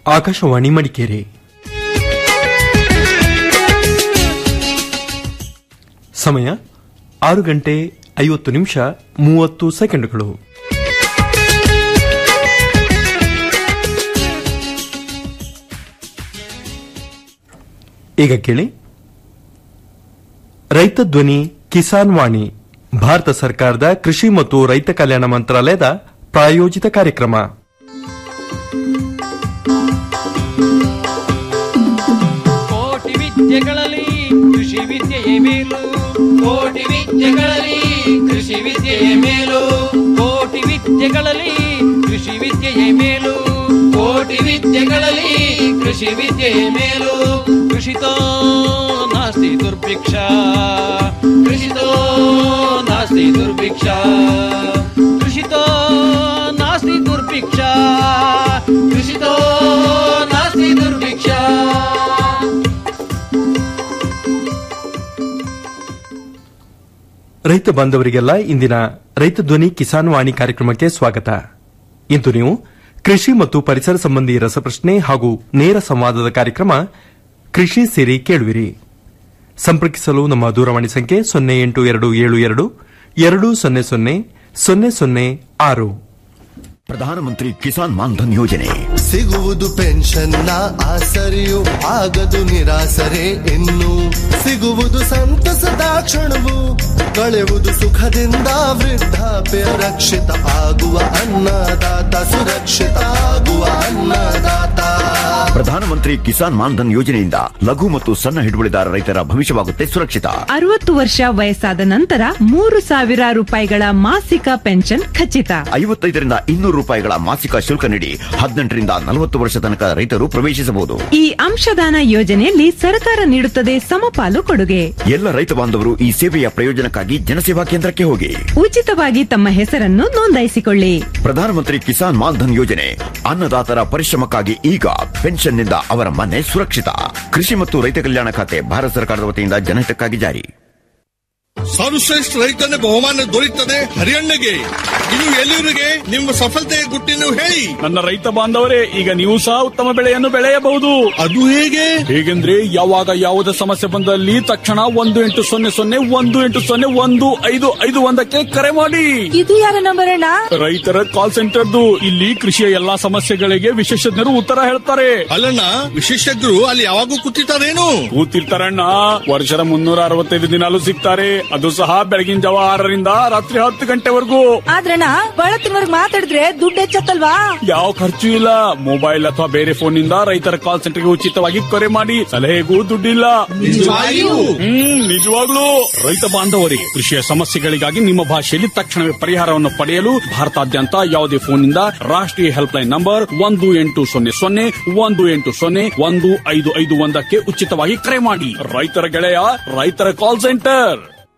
ಆಕಾಶವಾಣಿ ಮಡಿಕೇರಿ ಸಮಯ ಆರು ಗಂಟೆ ಐವತ್ತು ನಿಮಿಷ ಮೂವತ್ತು ಸೆಕೆಂಡುಗಳು ಈಗ ಕೇಳಿ ರೈತ ಧ್ವನಿ ಕಿಸಾನ್ ವಾಣಿ ಭಾರತ ಸರ್ಕಾರದ ಕೃಷಿ ಮತ್ತು ರೈತ ಕಲ್ಯಾಣ ಮಂತ್ರಾಲಯದ ಪ್ರಾಯೋಜಿತ ಕಾರ್ಯಕ್ರಮ ಕೋಟಿ ವಿದ್ಯೆಗಳಲ್ಲಿ ಕೃಷಿ ವಿದ್ಯೆಯೇ ಮೇಲು ಕೋಟಿ ವಿದ್ಯೆಗಳಲ್ಲಿ ಕೃಷಿ ವಿದ್ಯೆಯ ಮೇಲು ಕೋಟಿ ವಿದ್ಯೆಗಳಲ್ಲಿ ಕೃಷಿ ವಿದ್ಯೆಯೇ ಮೇಲು ಕೋಟಿ ವಿದ್ಯೆಗಳಲ್ಲಿ ಕೃಷಿ ವಿದ್ಯೆಯ ಮೇಲು ಕೃಷಿತೋ ನಾಸ್ತಿ ದುರ್ಭಿಕ್ಷ ಕೃಷಿತೋ ನಾಸ್ತಿ ದುರ್ಭಿಕ್ಷ ಕೃಷಿತೋ ನಾಸ್ತಿ ದುರ್ಭಿಕ್ಷ ಕೃಷಿತೋ ನಾಸ್ತಿ ದುರ್ಭಿಕ್ಷ ರೈತ ಬಾಂಧವರಿಗೆಲ್ಲ ಇಂದಿನ ರೈತ ಧ್ವನಿ ಕಿಸಾನ್ ವಾಣಿ ಕಾರ್ಯಕ್ರಮಕ್ಕೆ ಸ್ವಾಗತ ಇಂದು ನೀವು ಕೃಷಿ ಮತ್ತು ಪರಿಸರ ಸಂಬಂಧಿ ರಸಪ್ರಶ್ನೆ ಹಾಗೂ ನೇರ ಸಂವಾದದ ಕಾರ್ಯಕ್ರಮ ಕೃಷಿ ಸೇರಿ ಕೇಳುವಿರಿ ಸಂಪರ್ಕಿಸಲು ನಮ್ಮ ದೂರವಾಣಿ ಸಂಖ್ಯೆ ಸೊನ್ನೆ ಎಂಟು ಎರಡು ಏಳು ಎರಡು ಎರಡು ಸೊನ್ನೆ ಸೊನ್ನೆ ಸೊನ್ನೆ ಸೊನ್ನೆ ಆರು ಪ್ರಧಾನಮಂತ್ರಿ ಕಿಸಾನ್ ಮಾನ್ಧನ್ ಯೋಜನೆ ಸಿಗುವುದು ಪೆನ್ಷನ್ನ ಆಸರೆಯು ಆಗದು ನಿರಾಸರೆ ಇನ್ನು ಸಿಗುವುದು ಸಂತಸದ ಕ್ಷಣವು ಕಳೆವುದು ಸುಖದಿಂದ ವೃದ್ಧಾಪ್ಯ ರಕ್ಷಿತ ಆಗುವ ಅನ್ನದಾತ ಸುರಕ್ಷಿತ ಆಗುವ ಅನ್ನದಾತ ಪ್ರಧಾನಮಂತ್ರಿ ಕಿಸಾನ್ ಮಾನ್ಧನ್ ಯೋಜನೆಯಿಂದ ಲಘು ಮತ್ತು ಸಣ್ಣ ಹಿಡುವಳಿದಾರ ರೈತರ ಭವಿಷ್ಯವಾಗುತ್ತೆ ಸುರಕ್ಷಿತ ಅರವತ್ತು ವರ್ಷ ವಯಸ್ಸಾದ ನಂತರ ಮೂರು ಸಾವಿರ ರೂಪಾಯಿಗಳ ಮಾಸಿಕ ಪೆನ್ಷನ್ ಖಚಿತ ಐವತ್ತೈದರಿಂದ ಇನ್ನೂರು ರೂಪಾಯಿಗಳ ಮಾಸಿಕ ಶುಲ್ಕ ನೀಡಿ ಹದಿನೆಂಟರಿಂದ ನಲವತ್ತು ವರ್ಷ ತನಕ ರೈತರು ಪ್ರವೇಶಿಸಬಹುದು ಈ ಅಂಶದಾನ ಯೋಜನೆಯಲ್ಲಿ ಸರ್ಕಾರ ನೀಡುತ್ತದೆ ಸಮಪಾಲು ಕೊಡುಗೆ ಎಲ್ಲ ರೈತ ಬಾಂಧವರು ಈ ಸೇವೆಯ ಪ್ರಯೋಜನಕ್ಕಾಗಿ ಜನಸೇವಾ ಕೇಂದ್ರಕ್ಕೆ ಹೋಗಿ ಉಚಿತವಾಗಿ ತಮ್ಮ ಹೆಸರನ್ನು ನೋಂದಾಯಿಸಿಕೊಳ್ಳಿ ಪ್ರಧಾನಮಂತ್ರಿ ಕಿಸಾನ್ ಮಾನ್ಧನ್ ಯೋಜನೆ ಅನ್ನದಾತರ ಪರಿಶ್ರಮಕ್ಕಾಗಿ ಈಗ ಪೆನ್ಷನ್ನಿಂದ ಅವರ ಮನೆ ಸುರಕ್ಷಿತ ಕೃಷಿ ಮತ್ತು ರೈತ ಕಲ್ಯಾಣ ಖಾತೆ ಭಾರತ ಸರ್ಕಾರದ ವತಿಯಿಂದ ಜನಹಿತಕ್ಕಾಗಿ ಜಾರಿ ಸರ್ವಶ್ರೇಷ್ಠ ರೈತನ ಬಹುಮಾನ ದೊರೆಯುತ್ತದೆ ಹರಿಯಣ್ಣಗೆ ಇದು ಎಲ್ಲಿವರಿಗೆ ನಿಮ್ಮ ಸಫಲತೆಯ ಗುಟ್ಟಿನ ಹೇಳಿ ನನ್ನ ರೈತ ಬಾಂಧವರೇ ಈಗ ನೀವು ಸಹ ಉತ್ತಮ ಬೆಳೆಯನ್ನು ಬೆಳೆಯಬಹುದು ಅದು ಹೇಗೆ ಹೇಗೆಂದ್ರೆ ಯಾವಾಗ ಯಾವುದೇ ಸಮಸ್ಯೆ ಬಂದಲ್ಲಿ ತಕ್ಷಣ ಒಂದು ಎಂಟು ಸೊನ್ನೆ ಸೊನ್ನೆ ಒಂದು ಎಂಟು ಸೊನ್ನೆ ಒಂದು ಐದು ಐದು ಒಂದಕ್ಕೆ ಕರೆ ಮಾಡಿ ಇದು ಯಾರ ನಂಬರ್ ಅಣ್ಣ ರೈತರ ಕಾಲ್ ಸೆಂಟರ್ದು ಇಲ್ಲಿ ಕೃಷಿಯ ಎಲ್ಲಾ ಸಮಸ್ಯೆಗಳಿಗೆ ವಿಶೇಷಜ್ಞರು ಉತ್ತರ ಹೇಳ್ತಾರೆ ಅಲ್ಲಣ್ಣ ವಿಶೇಷಜ್ಞರು ಅಲ್ಲಿ ಯಾವಾಗೂ ಕೂತಿರ್ತಾರೇನು ಕೂತಿರ್ತಾರಣ್ಣ ವರ್ಷದ ಮುನ್ನೂರ ಅರವತ್ತೈದು ದಿನಾಲು ಸಿಗ್ತಾರೆ ಅದು ಸಹ ಬೆಳಗಿನ ಜಾವ ಆರರಿಂದ ರಾತ್ರಿ ಹತ್ತು ಗಂಟೆವರೆಗೂ ಆದ್ರಣ್ಣ ಬಳತ್ತಿನವರ್ಗ್ ಮಾತಾಡಿದ್ರೆ ದುಡ್ಡು ಹೆಚ್ಚತ್ತಲ್ವಾ ಯಾವ ಖರ್ಚು ಇಲ್ಲ ಮೊಬೈಲ್ ಅಥವಾ ಬೇರೆ ಫೋನ್ ನಿಂದ ರೈತರ ಕಾಲ್ ಸೆಂಟರ್ಗೆ ಉಚಿತವಾಗಿ ಕರೆ ಮಾಡಿ ಸಲಹೆಗೂ ದುಡ್ಡಿಲ್ಲ ನಿಜವಾಗಿಯೂ? ಹ್ಮ್ ನಿಜವಾಗ್ಲೂ ರೈತ ಬಾಂಧವರಿಗೆ ಕೃಷಿಯ ಸಮಸ್ಯೆಗಳಿಗಾಗಿ ನಿಮ್ಮ ಭಾಷೆಯಲ್ಲಿ ತಕ್ಷಣವೇ ಪರಿಹಾರವನ್ನು ಪಡೆಯಲು ಭಾರತಾದ್ಯಂತ ಯಾವುದೇ ಫೋನ್ನಿಂದ ರಾಷ್ಟ್ರೀಯ ಹೆಲ್ಪ್ ಲೈನ್ ನಂಬರ್ ಒಂದು ಎಂಟು ಸೊನ್ನೆ ಸೊನ್ನೆ ಒಂದು ಎಂಟು ಸೊನ್ನೆ ಒಂದು ಐದು ಐದು ಒಂದಕ್ಕೆ ಉಚಿತವಾಗಿ ಕರೆ ಮಾಡಿ ರೈತರ ಗೆಳೆಯ ರೈತರ ಕಾಲ್ ಸೆಂಟರ್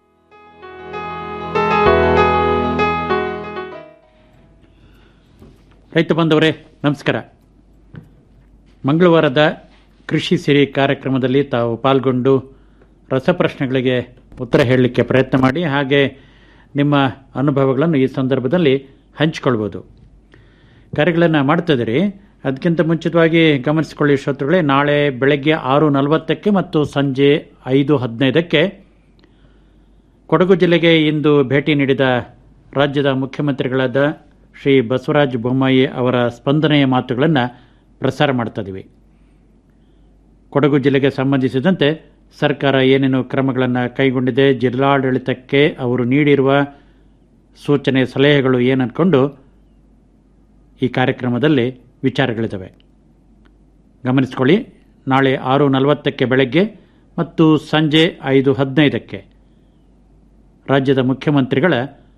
ರೈತ ಬಂಧವರೇ ನಮಸ್ಕಾರ ಮಂಗಳವಾರದ ಕೃಷಿ ಸಿರಿ ಕಾರ್ಯಕ್ರಮದಲ್ಲಿ ತಾವು ಪಾಲ್ಗೊಂಡು ರಸಪ್ರಶ್ನೆಗಳಿಗೆ ಉತ್ತರ ಹೇಳಲಿಕ್ಕೆ ಪ್ರಯತ್ನ ಮಾಡಿ ಹಾಗೆ ನಿಮ್ಮ ಅನುಭವಗಳನ್ನು ಈ ಸಂದರ್ಭದಲ್ಲಿ ಹಂಚಿಕೊಳ್ಬೋದು ಕಾರ್ಯಗಳನ್ನು ಮಾಡ್ತಿದ್ದೀರಿ ಅದಕ್ಕಿಂತ ಮುಂಚಿತವಾಗಿ ಗಮನಿಸಿಕೊಳ್ಳಿ ಶ್ರೋತೃಗಳೇ ನಾಳೆ ಬೆಳಗ್ಗೆ ಆರು ನಲವತ್ತಕ್ಕೆ ಮತ್ತು ಸಂಜೆ ಐದು ಹದಿನೈದಕ್ಕೆ ಕೊಡಗು ಜಿಲ್ಲೆಗೆ ಇಂದು ಭೇಟಿ ನೀಡಿದ ರಾಜ್ಯದ ಮುಖ್ಯಮಂತ್ರಿಗಳಾದ ಶ್ರೀ ಬಸವರಾಜ ಬೊಮ್ಮಾಯಿ ಅವರ ಸ್ಪಂದನೆಯ ಮಾತುಗಳನ್ನು ಪ್ರಸಾರ ಮಾಡ್ತಾ ಇದ್ದೀವಿ ಕೊಡಗು ಜಿಲ್ಲೆಗೆ ಸಂಬಂಧಿಸಿದಂತೆ ಸರ್ಕಾರ ಏನೇನು ಕ್ರಮಗಳನ್ನು ಕೈಗೊಂಡಿದೆ ಜಿಲ್ಲಾಡಳಿತಕ್ಕೆ ಅವರು ನೀಡಿರುವ ಸೂಚನೆ ಸಲಹೆಗಳು ಏನನ್ಕೊಂಡು ಈ ಕಾರ್ಯಕ್ರಮದಲ್ಲಿ ವಿಚಾರಗಳಿದ್ದಾವೆ ಗಮನಿಸಿಕೊಳ್ಳಿ ನಾಳೆ ಆರು ನಲವತ್ತಕ್ಕೆ ಬೆಳಗ್ಗೆ ಮತ್ತು ಸಂಜೆ ಐದು ಹದಿನೈದಕ್ಕೆ ರಾಜ್ಯದ ಮುಖ್ಯಮಂತ್ರಿಗಳ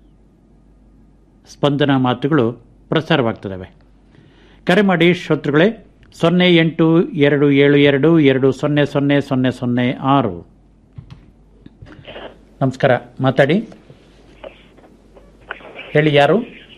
ಸ್ಪಂದನ ಮಾತುಗಳು ಪ್ರಸಾರವಾಗ್ತದವೆ ಕರೆ ಮಾಡಿ ಶ್ರೋತೃಗಳೇ ಸೊನ್ನೆ ಎಂಟು ಎರಡು ಏಳು ಎರಡು ಎರಡು ಸೊನ್ನೆ ಸೊನ್ನೆ ಸೊನ್ನೆ ಸೊನ್ನೆ ಆರು ನಮಸ್ಕಾರ ಮಾತಾಡಿ ಹೇಳಿ ಯಾರು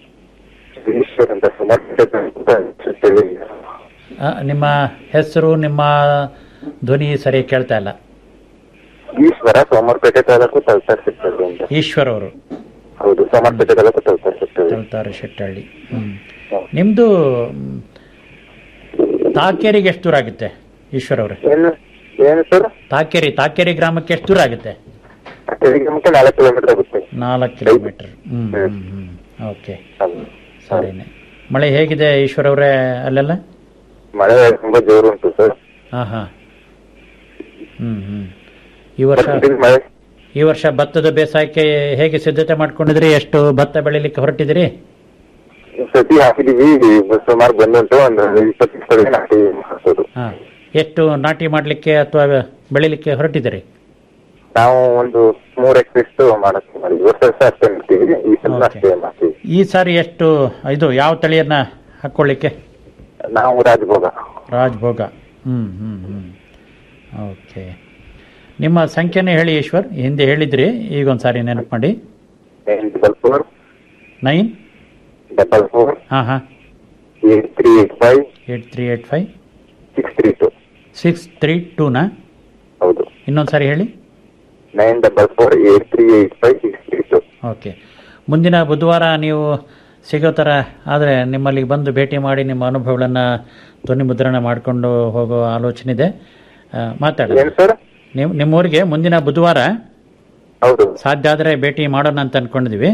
ಆ, ನಿಮ್ಮ ಹೆಸರು ನಿಮ್ಮ ಧ್ವನಿ ಸರಿ ಕೇಳ್ತಾ ಇಲ್ಲ ಈಶ್ವರ ಸೋಮವಾರಪೇಟೆ ತಾಲೂಕು ತಲಸಾರ್ ಸಿಗ್ತದೆ ಅಂತ ಈಶ್ವರ್ ಅವರು ಹೌದು ಸೋಮವಾರಪೇಟೆ ತಾಲೂಕು ತಲಸಾರ್ ಸಿಗ್ತದೆ ತಲತಾರ ಶೆಟ್ಟಹಳ್ಳಿ ಹ್ಮ್ ನಿಮ್ದು ಮ್, ತಾಕೇರಿಗೆ ಎಷ್ಟು ದೂರ ಆಗುತ್ತೆ ಈಶ್ವರ್ ಅವರೇ ಏನು ಏನು ಸರ್ ತಾಕೇರಿ ತಾಕೇರಿ ಗ್ರಾಮಕ್ಕೆ ಎಷ್ಟು ದೂರ ಆಗುತ್ತೆ ಟೆಲಿಗ್ರಾಮಕ್ಕೆ ನಾಲ್ಕು ಕಿಲೋಮೀಟರ್ ಆಗುತ್ತೆ ನಾಲ್ಕು ಕಿಲೋಮೀಟರ್ ಹ್ಮ್ ಹ್ಮ್ ಹ್ಮ್ ಓಕೆ ಸರಿನೆ ಮಳೆ ಹೇಗಿದೆ ಈಶ್ವರ್ ಅವರೇ ಅಲ್ಲೆಲ್ಲ ಮಳೆ ತುಂಬಾ ಜೋರು ಉಂಟು ಸರ್ ಹಾ ಹಾ ಹ್ಮ್ ಹ್ಮ್ ಈ ವರ್ಷ ಮಳೆ ಈ ವರ್ಷ ಭತ್ತದ ಬೇಸಾಯಕ್ಕೆ ಹೇಗೆ ಸಿದ್ಧತೆ ಮಾಡ್ಕೊಂಡಿದ್ರಿ ಎಷ್ಟು ಭತ್ತ ಬೆಳಿಲಿಕ್ಕೆ ಹೊರಟಿದಿರಿ ಸತಿ ಹಾಕಿದೀವಿ ಸುಮಾರು ಬಂದುಂಟು ಒಂದು ಇಪ್ಪತ್ತು ಇಪ್ಪತ್ತೈದು ನಾಟಿ ಹಾಕೋದು ಹಾ ಎಷ್ಟು ನಾಟಿ ಮಾಡ್ಲಿಕ್ಕೆ ಅಥವಾ ಬೆಳಿಲಿಕ್ಕೆ ಹೊರಟಿದಿರಿ ನಾವು ಒಂದು ಮೂರ್ ಎಕ್ರೆಷ್ಟು ಮಾಡಕ್ಕೆ ಮಾಡಿದ್ವಿ ವರ್ಷ ವರ್ಷ ಅಷ್ಟೇ ಮಾಡ್ತೀವಿ ಈ ಸಲ Okay. ಅಷ್ಟೇ ಮಾಡ್ತೀವಿ ಈ ಸಾರಿ ಎಷ್ಟು ಇದು ಯಾವ ತಳಿಯನ್ನ ಹಾಕೊಳ್ಳಿಕ್ಕೆ ನಾವು ರಾಜಭೋಗ ರಾಜ್ಭೋಗ ಹ್ಮ್ ಹ್ಮ್ ಹ್ಮ್ ಓಕೆ ನಿಮ್ಮ ಸಂಖ್ಯೆನೇ ಹೇಳಿ ಈಶ್ವರ್ ಹಿಂದೆ ಹೇಳಿದ್ರಿ ಈಗ ಒಂದು ಸಾರಿ ನೆನಪು ಮಾಡಿ double four nine double four ಹಾಂ ಹಾಂ eight three eight five eight three eight five six three two six three ಟೂನಾ ಹೌದು ಇನ್ನೊಂದು ಸಾರಿ ಹೇಳಿ nine double four eight three eight five six three two okay ಮುಂದಿನ ಬುಧವಾರ ನೀವು ಸಿಗೋ ಥರ ಆದರೆ ನಿಮ್ಮಲ್ಲಿ ಬಂದು ಭೇಟಿ ಮಾಡಿ ನಿಮ್ಮ ಅನುಭವಗಳನ್ನು ಧ್ವನಿ ಮುದ್ರಣ ಮಾಡಿಕೊಂಡು ಹೋಗೋ ಆಲೋಚನೆ ಇದೆ ಆ, ಮಾತಾಡಿ ಏನು ಸರ್ ನೀವು ನಿಮ್ಮೂರಿಗೆ ಮುಂದಿನ ಬುಧವಾರ ಹೌದು ಸಾಧ್ಯ ಆದರೆ ಭೇಟಿ ಮಾಡೋಣ ಅಂತ ಅಂದ್ಕೊಂಡಿದ್ದೀವಿ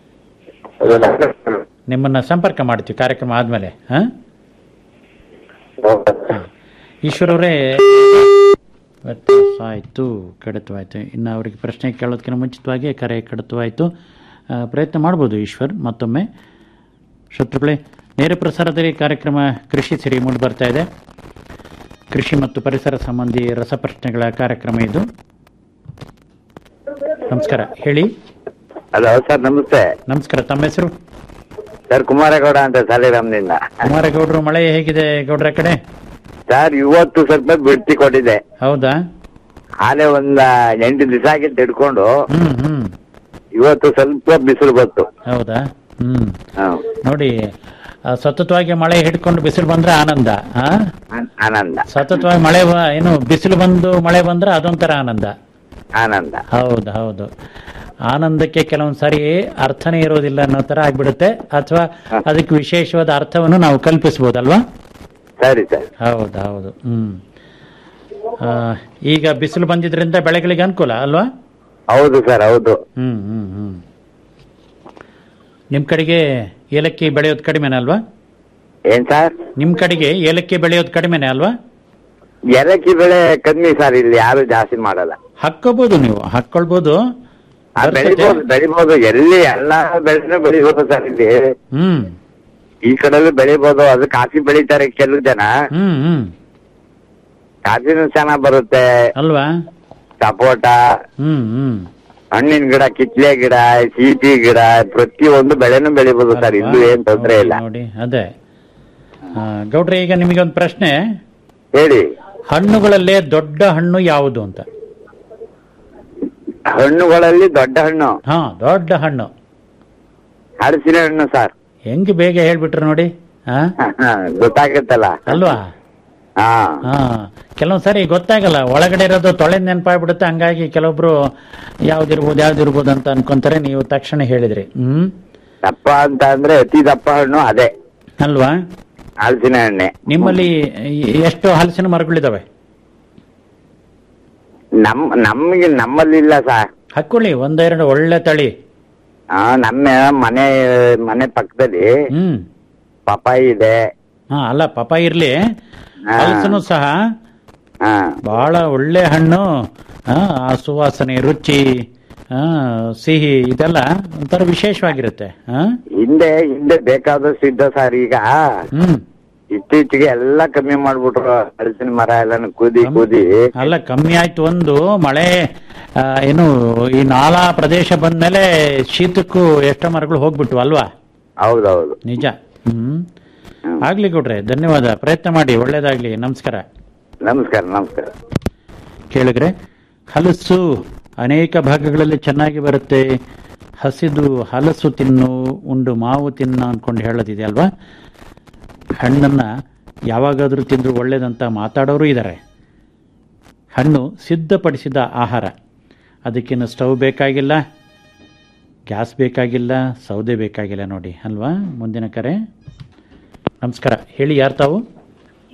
ನಿಮ್ಮನ್ನು ಸಂಪರ್ಕ ಮಾಡ್ತೀವಿ ಕಾರ್ಯಕ್ರಮ ಆದಮೇಲೆ ಹಾಂ ಈಶ್ವರವರೇ ವ್ಯತ್ಯಾಸ ಆಯಿತು ಕಡಿತವಾಯಿತು ಇನ್ನು ಅವರಿಗೆ ಪ್ರಶ್ನೆ ಕೇಳೋದಕ್ಕಿಂತ ಮುಂಚಿತವಾಗಿ ಕರೆ ಕಡಿತವಾಯಿತು ಆ, ಪ್ರಯತ್ನ ಮಾಡ್ಬೋದು ಈಶ್ವರ್ ಮತ್ತೊಮ್ಮೆ ಶತ್ರುಗಳೇ ನೇರ ಪ್ರಸಾರದಲ್ಲಿ ಕಾರ್ಯಕ್ರಮ ಕೃಷಿ ಸಿರಿ ಮೂಡಿ ಬರ್ತಾ ಇದೆ ಕೃಷಿ ಮತ್ತು ಪರಿಸರ ಸಂಬಂಧಿ ರಸಪ್ರಶ್ನೆಗಳ ಕಾರ್ಯಕ್ರಮ ಇದು ನಮಸ್ಕಾರ ಹೇಳಿ ಹಲೋ ಸರ್ ನಮಸ್ತೆ ನಮಸ್ಕಾರ ತಮ್ಮ ಹೆಸರು ಸರ್ ಕುಮಾರೇಗೌಡ ಅಂತ ಸಾಲಿರಾಮ್ನಿಂದ ಕುಮಾರಗೌಡರು ಮಳೆ ಹೇಗಿದೆ ಗೌಡ್ರ ಕಡೆ ಸರ್ ಇವತ್ತು ಸ್ವಲ್ಪ ಬಿಡ್ತಿ ಕೊಟ್ಟಿದೆ ಹೌದಾ ಆಲೆ ಒಂದ ಎಂಟು ದಿವಸ ಆಗಿತ್ತು ಹಿಡ್ಕೊಂಡು ಹ್ಮ್ ಹ್ಮ್ ಇವತ್ತು ಸ್ವಲ್ಪ ಬಿಸಿಲು ಬಂತು ಹೌದಾ ಹ್ಮ್ ಹ. ನೋಡಿ ಆ, ಸತತವಾಗಿ ಮಳೆ ಹಿಡ್ಕೊಂಡು ಬಿಸಿಲು ಬಂದ್ರೆ ಆನಂದ ಆ? ಆನ್- ಆನಂದ ಸತತವಾಗಿ ಮಳೆ ಬ- ಏನು ಬಿಸಿಲು ಬಂದು ಮಳೆ ಬಂದ್ರೆ ಅದೊಂಥರ ಆನಂದ ಆನಂದ ಹೌದು ಹೌದು ಆನಂದಕ್ಕೆ ಕೆಲವೊಂದ್ ಸಾರಿ ಅರ್ಥನೇ ಇರೋದಿಲ್ಲ ಅನ್ನೋ ತರ ಆಗ್ಬಿಡುತ್ತೆ ಅಥವಾ ಅದಕ್ಕೆ ವಿಶೇಷವಾದ ಅರ್ಥವನ್ನು ನಾವು ಕಲ್ಪಿಸಬಹುದಲ್ವಾ ಸರಿ ಸರ್ ಹೌದು ಹೌದು ಹ್ಮ್ ಆ, ಈಗ ಬಿಸಿಲು ಬಂದಿದ್ರಿಂದ ಬೆಳೆಗಳಿಗೆ ಅನುಕೂಲ ಅಲ್ವಾ ಹೌದು ಸರ್ ಹೌದು ಹ್ಮ್ ಹ್ಮ್ ಹ್ಮ್ ನಿಮ್ ಕಡೆಗೆ ಏಲಕ್ಕಿ ಬೆಳೆಯೋದು ಕಡಿಮೆನೇ ಅಲ್ವಾ ಏನ್ ಸರ್ ನಿಮ್ ಕಡೆಗೆ ಏಲಕ್ಕಿ ಬೆಳೆಯೋದು ಕಡಿಮೆನೇ ಅಲ್ವಾ ಏಲಕ್ಕಿ ಬೆಳೆ ಕಮ್ಮಿ ಸರ್ ಇಲ್ಲಿ ಯಾರು ಜಾಸ್ತಿ ಮಾಡಲ್ಲ ಹಾಕೋಬಹುದು ನೀವು ಹಾಕೊಳ್ಬಹುದು ಆ, ಬೆಳಿಬೋದು ಬೆಳಿಬೋದು ಎಲ್ಲಿ ಎಲ್ಲಾ ಬೆಳೆನೂ ಬೆಳಿಬೋದು ಸರ್ ಇಲ್ಲಿ ಹ್ಮ್ ಈ ಕಡೆಲ್ಲೂ ಬೆಳಿಬೋದು ಅದು ಕಾಫಿ ಬೆಳಿತಾರೆ ಕೆಲವು ಜನ ಹ್ಮ್ ಹ್ಮ್ ಕಾಫಿನೂ ಚೆನ್ನಾಗ್ ಬರುತ್ತೆ ಅಲ್ವಾ ಸಪೋಟ ಹ್ಮ್ ಹ್ಮ್ ಹಣ್ಣಿನ ಗಿಡ ಕಿತ್ಲೆ ಗಿಡ ಸೀತಿ ಗಿಡ ಪ್ರತಿಯೊಂದು ಬೆಳೆನೂ ಬೆಳಿಬೋದು ಸರ್ ಇಲ್ಲೂ ಏನ್ ತೊಂದ್ರೆ ಇಲ್ಲ ನೋಡಿ ಅದೇ ಆ, ಗೌಡ್ರೆ ಈಗ ನಿಮಗೆ ಒಂದು ಪ್ರಶ್ನೆ ಹೇಳಿ ಹಣ್ಣುಗಳಲ್ಲೇ ದೊಡ್ಡ ಹಣ್ಣು ಯಾವುದು ಅಂತ ಹಣ್ಣುಗಳಲ್ಲಿ ದೊಡ್ಡ ಹಣ್ಣು ಹಾ ದೊಡ್ಡ ಹಣ್ಣು ಹಲಸಿನ ಹಣ್ಣು ಸರ್ ಹೆಂಗ್ ಬೇಗ ಹೇಳ್ಬಿಟ್ರು ನೋಡಿ ಹಾ ಗೊತ್ತಾಗುತ್ತಲ್ಲ ಅಲ್ವಾ ಹಾ ಹಾ ಕೆಲವೊಂದ್ ಸರಿ ಗೊತ್ತಾಗಲ್ಲ ಒಳಗಡೆ ಇರೋದು ತೊಳೆ ನೆನಪಾಗ್ಬಿಡುತ್ತೆ ಹಂಗಾಗಿ ಕೆಲವೊಬ್ರು ಯಾವ್ದಿರ್ಬೋದು ಯಾವ್ದಿರ್ಬೋದು ಅಂತ ಅನ್ಕೊಂತಾರೆ ನೀವು ತಕ್ಷಣ ಹೇಳಿದ್ರಿ ಹ್ಮ್ ದಪ್ಪ ಅಂತ ಅಂದ್ರೆ ಅತಿ ದಪ್ಪ ಹಣ್ಣು ಅದೇ ಅಲ್ವಾ ಹಲಸಿನ ಹಣ್ಣೆ ನಿಮ್ಮಲ್ಲಿ ಎಷ್ಟು ಹಲಸಿನ ಮರಗಳಿದಾವೆ ನಮ್ ನಮ್ಗೆ ನಮ್ಮಲ್ಲಿ ಇಲ್ಲ ಸರ್ ಹಾಕೊಳ್ಳಿ ಒಂದೆರಡು ಒಳ್ಳೆ ತಳಿ ಹಾ ನಮ್ಮ ಮನೆ ಮನೆ ಪಕ್ಕದಲ್ಲಿ ಹ್ಮ್ ಪಪಾಯಿ ಇದೆ ಹಾ ಅಲ್ಲ ಪಾಪ ಇರ್ಲಿ ಹಲಸನು ಸಹ ಹಾ ಬಹಳ ಒಳ್ಳೆ ಹಣ್ಣು ಆ ಆ ಸುವಾಸನೆ ರುಚಿ ಆ ಸಿಹಿ ಇದೆಲ್ಲ ಒಂಥರ ವಿಶೇಷವಾಗಿರುತ್ತೆ ಆ ಹಿಂದೆ ಹಿಂದೆ ಬೇಕಾದಷ್ಟು ಇದ್ದ ಸರ್ ಈಗ ಹ್ಮ್ ಇತ್ತೀಚೆಗೆ ಎಲ್ಲ ಕಮ್ಮಿ ಮಾಡ್ಬಿಟ್ರು ಹಲಸಿನ ಮರ ಎಲ್ಲಾನು ಕೂದಿ ಕೂದಿ ಅಲ್ಲ ಕಮ್ಮಿ ಆಯ್ತು ಒಂದು ಮಳೆ ಆ, ಏನು ಈ ನಾಲಾ ಪ್ರದೇಶ ಬಂದ್ಮೇಲೆ ಶೀತಕ್ಕೂ ಎಷ್ಟೋ ಮರಗಳು ಹೋಗ್ಬಿಟ್ವು ಅಲ್ವಾ ಹೌದೌದು ನಿಜ ಹ್ಮ್ ಆಗ್ಲಿ ಕೊಡ್ರೆ ಧನ್ಯವಾದ ಪ್ರಯತ್ನ ಮಾಡಿ ಒಳ್ಳೇದಾಗ್ಲಿ ನಮಸ್ಕಾರ ನಮಸ್ಕಾರ ನಮಸ್ಕಾರ ಕೇಳಿದ್ರೆ ಹಲಸು ಅನೇಕ ಭಾಗಗಳಲ್ಲಿ ಚೆನ್ನಾಗಿ ಬರುತ್ತೆ ಹಸಿದು ಹಲಸು ತಿನ್ನು ಉಂಡು ಮಾವು ತಿನ್ನ ಅನ್ಕೊಂಡು ಹೇಳೋದಿದೆ ಅಲ್ವಾ ಹಣ್ಣನ್ನ ಯಾವಾಗಾದ್ರೂ ತಿಂದ್ರು ಒಳ್ಳೇದಂತ ಮಾತಾಡೋರು ಇದ್ದಾರೆ ಹಣ್ಣು ಸಿದ್ಧಪಡಿಸಿದ ಆಹಾರ ಅದಕ್ಕೇನು ಸ್ಟವ್ ಬೇಕಾಗಿಲ್ಲ ಗ್ಯಾಸ್ ಬೇಕಾಗಿಲ್ಲ ಸೌದೆ ಬೇಕಾಗಿಲ್ಲ ನೋಡಿ ಅಲ್ವಾ ಮುಂದಿನ ಕರೆ ನಮಸ್ಕಾರ ಹೇಳಿ ಯಾರು ತಾವು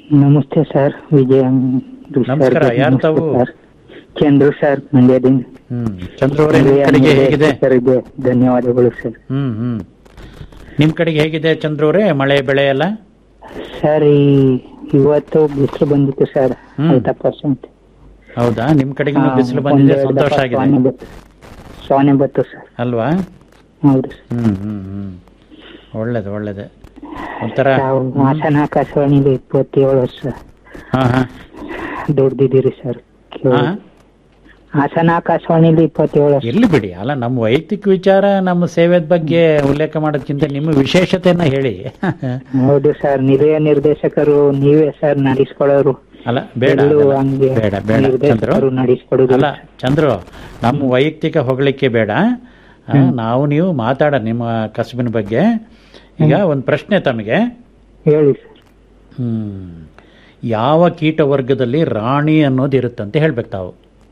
ನಮಸ್ತೆ ಸರ್ ವಿಜಯ ನಮಸ್ಕಾರ, ಯಾರು ತಾವು? ಸರ್ ಚಂದ್ರು ಸರ್ ಮಂಡ್ಯದಿಂದ ಹ್ಮ್ ಚಂದ್ರ ಅವರೇ ನಿಮ್ ಕಡೆಗೆ ಹೇಗಿದೆ ಸರ್ ಇದೆ ಧನ್ಯವಾದಗಳು ಸರ್ ಹ್ಮ್ ಹ್ಮ್ ನಿಮ್ ಕಡೆಗೆ ಹೇಗಿದೆ ಚಂದ್ರ ಅವರೇ ಮಳೆ ಬೆಳೆ ಎಲ್ಲ ಸರ್ ಈ ಇವತ್ತು ಬಿಸಿಲು ಬಂದಿತ್ತು ಸರ್ ಐವತ್ತು ಪರ್ಸೆಂಟ್ ಹೌದಾ ನಿಮ್ ಕಡೆಗೆ ಬಿಸಿಲು ಬಂದಿದೆ ಸಂತೋಷ ಆಗಿದೆ ಸೋನೆ ಬತ್ತು ಸರ್ ಅಲ್ವಾ ಹೌದು ಸರ್ ಹ್ಮ್ ಹ್ಮ್ ಹ್ಮ್ ಒಳ್ಳೇದು ಒಳ್ಳೇದು ಒಂಥರ ತಾವು ಹಾಸನ ಆಕಾಶವಾಣಿಲಿ ಇಪ್ಪತ್ತೇಳು ವರ್ಷ ಹಾ ಹಾ ದುಡ್ದಿದ್ದೀರಿ ಸರ್ ಹಾ ಹಾಸನ ಆಕಾಶವಾಣಿಲಿ ಇಪ್ಪತ್ತೇಳು ವರ್ಷ ಎಲ್ಲಿ ಬಿಡಿ ಅಲ್ಲ ನಮ್ಮ ವೈಯಕ್ತಿಕ ವಿಚಾರ ನಮ್ಮ ಸೇವೆದ ಬಗ್ಗೆ ಉಲ್ಲೇಖ ಮಾಡೋದಕ್ಕಿಂತ ನಿಮ್ಮ ವಿಶೇಷತೆಯನ್ನ ಹೇಳಿ ಹೌದು ಸರ್ ನಿಲಯ ನಿರ್ದೇಶಕರು ನೀವೇ ಸರ್ ನಡೆಸ್ಕೊಳ್ಳೋರು ಅಲ್ಲ ಬೇಡ ಎಲ್ಲೂ ಅದೆಲ್ಲ ಹಂಗೆ ಬೇಡ ಬೇಡ ಚಂದ್ರು ನಿರ್ದೇಶಕರು ನಡೆಸ್ಕೊಡೋದು ಅಲ್ಲ ಚಂದ್ರು ನಮ್ಮ ವೈಯಕ್ತಿಕ ಹೊಗಳಿಕೆ ಬೇಡ ಆ, ನಾವು ನೀವು ಮಾತಾಡ ನಿಮ್ಮ ಕಸುಬಿನ ಬಗ್ಗೆ ಈಗ ಒಂದು ಪ್ರಶ್ನೆ ತಮಗೆ ಹೇಳಿ ಸರ್ ಹ್ಮ್ ಯಾವ ಕೀಟ ವರ್ಗದಲ್ಲಿ ರಾಣಿ ಅನ್ನೋದು ಇರುತ್ತಂತ ಹೇಳ್ಬೇಕು ತಾವು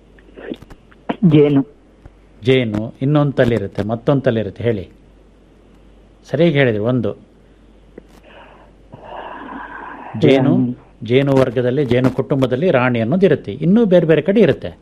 ಜೇನು ಜೇನು ಇನ್ನೊಂದು ತಲ್ಲಿರುತ್ತೆ ಮತ್ತೊಂದು ತಲ್ಲಿರುತ್ತೆ ಹೇಳಿ ಸರಿಯಾಗಿ ಹೇಳಿದ್ರಿ ಒಂದು ಜೇನು ಜೇನು ವರ್ಗದಲ್ಲಿ ಜೇನು ಕುಟುಂಬದಲ್ಲಿ ರಾಣಿ ಅನ್ನೋದು ಇರುತ್ತೆ ಇನ್ನೂ ಬೇರೆ ಬೇರೆ ಕಡೆ ಇರುತ್ತೆ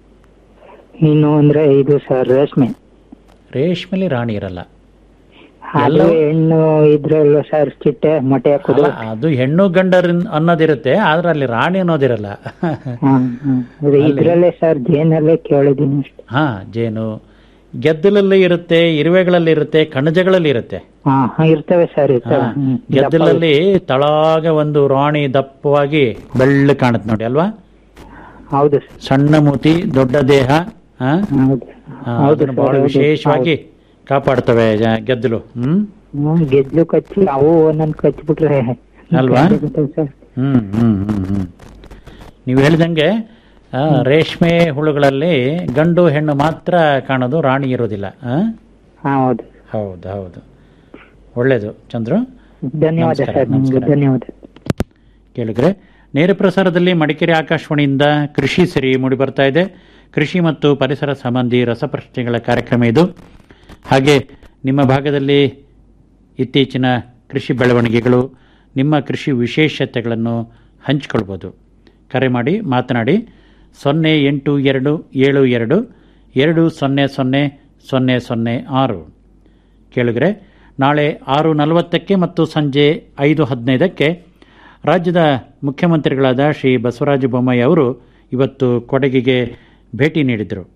ಇನ್ನು ಅಂದ್ರೆ ಇದು ಸರ್ ರೇಷ್ಮೆ ರೇಷ್ಮೆಲಿ ರಾಣಿ ಇರಲ್ಲ ಅದು ಎಲ್ಲವೂ- ಹೆಣ್ಣು ಇದ್ರಲ್ಲ ಸರ್ ಚಿಟ್ಟೆ ಮೊಟ್ಟೆ ಹಾಕೋದು ಅಲ್ಲ, ಅದು ಹೆಣ್ಣು ಗಂಡರ ಅನ್ನೋದಿರುತ್ತೆ ಆದ್ರೆ ಅಲ್ಲಿ ರಾಣಿ ಅನ್ನೋದಿರಲ್ಲ ಹ್ಮ್, ಹ್ಮ್. ಅದು ಇದ್ರಲ್ಲೇ ಸರ್ ಜೇನಲ್ಲೇ ಕೇಳಿದೀನಿ ಅಷ್ಟೇ ಹಾ ಜೇನು ಗೆದ್ದಲಲ್ಲಿ ಇರುತ್ತೆ ಇರುವೆಗಳಲ್ಲಿ ಇರುತ್ತೆ ಕಣಜಗಳಲ್ಲಿ ಇರುತ್ತೆ ಹಾ ಹಾ, ಇರ್ತವೆ ಸರ್ ಹಾ, ಇರ್ತವೆ ಹ್ಮ್. ಗೆದ್ದಲಲ್ಲಿ ತಳಾಗ ಒಂದು ರಾಣಿ ದಪ್ಪವಾಗಿ ಬೆಳ್ಳ ಕಾಣುತ್ತೆ ನೋಡಿ ಅಲ್ವಾ ಹೌದು ಸರ್ ಸಣ್ಣ ಮೂತಿ ದೊಡ್ಡ ದೇಹ ಹಾ? ಹೌದು ಹಾ, ಹೌದು ಅದನ್ನ ಸರ್, ಬಹಳ ಹೌದು. ವಿಶೇಷವಾಗಿ ಕಾಪಾಡ್ತವೆ ಜ- ಗೆದ್ದಲು ಹ್ಮ್ ಹ್ಮ್, ಗೆದ್ಲು ಕಚ್ಚಿ ಅವು ಒಂದೊಂದ್ ಕಚ್ಬಿಟ್ರೆ ಅಲ್ವಾ? ಬಿಡ್ತಾವೆ ಸರ್ ಹ್ಮ್ ಹ್ಮ್ ಹ್ಮ್ ಹ್ಮ್ ನೀವು ಹೇಳಿದಂಗೆ ಆ, ರೇಷ್ಮೆ ಹುಳುಗಳಲ್ಲಿ ಗಂಡು ಹೆಣ್ಣು ಮಾತ್ರ ಕಾಣೋದು ರಾಣಿ ಇರೋದಿಲ್ಲ ಆ? ಹಾ ಹೌದು ಹೌದು ಹೌದು ಒಳ್ಳೇದು ಚಂದ್ರು ಧನ್ಯವಾದ ನಮಸ್ಕಾರ, ಸರ್ ನಿಮ್ಗೆ ನಮಸ್ಕಾರ. ಧನ್ಯವಾದ ಕೇಳಿದ್ರೆ ನೇರ ಪ್ರಸಾರದಲ್ಲಿ ಮಡಿಕೇರಿ ಆಕಾಶವಾಣಿಯಿಂದ ಕೃಷಿ ಸಿರಿ ಮೂಡಿ ಬರ್ತಾ ಇದೆ ಕೃಷಿ ಮತ್ತು ಪರಿಸರ ಸಂಬಂಧಿ ರಸಪ್ರಶ್ನೆಗಳ ಕಾರ್ಯಕ್ರಮ ಇದು ಹಾಗೆ ನಿಮ್ಮ ಭಾಗದಲ್ಲಿ ಇತ್ತೀಚಿನ ಕೃಷಿ ಬೆಳವಣಿಗೆಗಳು ನಿಮ್ಮ ಕೃಷಿ ವಿಶೇಷತೆಗಳನ್ನು ಹಂಚಿಕೊಳ್ಬೋದು ಕರೆ ಮಾಡಿ ಮಾತನಾಡಿ ಸೊನ್ನೆ ಎಂಟು ಎರಡು ಏಳು ಎರಡು ಎರಡು ಸೊನ್ನೆ ಸೊನ್ನೆ ಸೊನ್ನೆ ಸೊನ್ನೆ ಆರು ಕೇಳಿದ್ರೆ ನಾಳೆ ಆರು ನಲವತ್ತಕ್ಕೆ ಮತ್ತು ಸಂಜೆ ಐದು ಹದಿನೈದಕ್ಕೆ ರಾಜ್ಯದ ಮುಖ್ಯಮಂತ್ರಿಗಳಾದ ಶ್ರೀ ಬಸವರಾಜ ಬೊಮ್ಮಾಯಿ ಅವರು ಇವತ್ತು ಕೊಡಗಿಗೆ ಭೇಟಿ ನೀಡಿದರು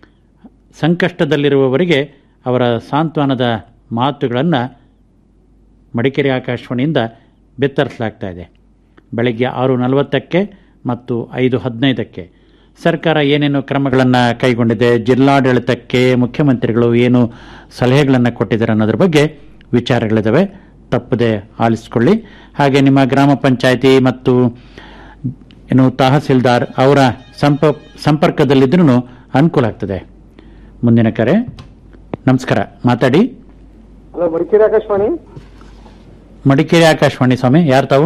ಸಂಕಷ್ಟದಲ್ಲಿರುವವರಿಗೆ ಅವರ ಸಾಂತ್ವನದ ಮಾತುಗಳನ್ನು ಮಡಿಕೇರಿ ಆಕಾಶವಾಣಿಯಿಂದ ಬಿತ್ತರಿಸಲಾಗ್ತಾ ಇದೆ ಬೆಳಗ್ಗೆ ಆರು ನಲವತ್ತಕ್ಕೆ ಮತ್ತು ಐದು ಹದಿನೈದಕ್ಕೆ ಸರ್ಕಾರ ಏನೇನು ಕ್ರಮಗಳನ್ನು ಕೈಗೊಂಡಿದೆ ಜಿಲ್ಲಾಡಳಿತಕ್ಕೆ ಮುಖ್ಯಮಂತ್ರಿಗಳು ಏನು ಸಲಹೆಗಳನ್ನು ಕೊಟ್ಟಿದ್ದಾರೆ ಅನ್ನೋದ್ರ ಬಗ್ಗೆ ವಿಚಾರಗಳಿದ್ದಾವೆ ತಪ್ಪದೆ ಆಲಿಸಿಕೊಳ್ಳಿ ಹಾಗೆ ನಿಮ್ಮ ಗ್ರಾಮ ಪಂಚಾಯಿತಿ ಮತ್ತು ಏನು ತಹಸೀಲ್ದಾರ್ ಅವರ ಸಂಪ ಸಂಪರ್ಕದಲ್ಲಿದ್ರೂ ಅನುಕೂಲ ಆಗ್ತದೆ ಮುಂದಿನ ಕರೆ ನಮಸ್ಕಾರ ಮಾತಾಡಿ ಹಲೋ ಮಡಿಕೇರಿ ಆಕಾಶವಾಣಿ ಮಡಿಕೇರಿ ಆಕಾಶವಾಣಿ ಸ್ವಾಮಿ ಯಾರು ತಾವು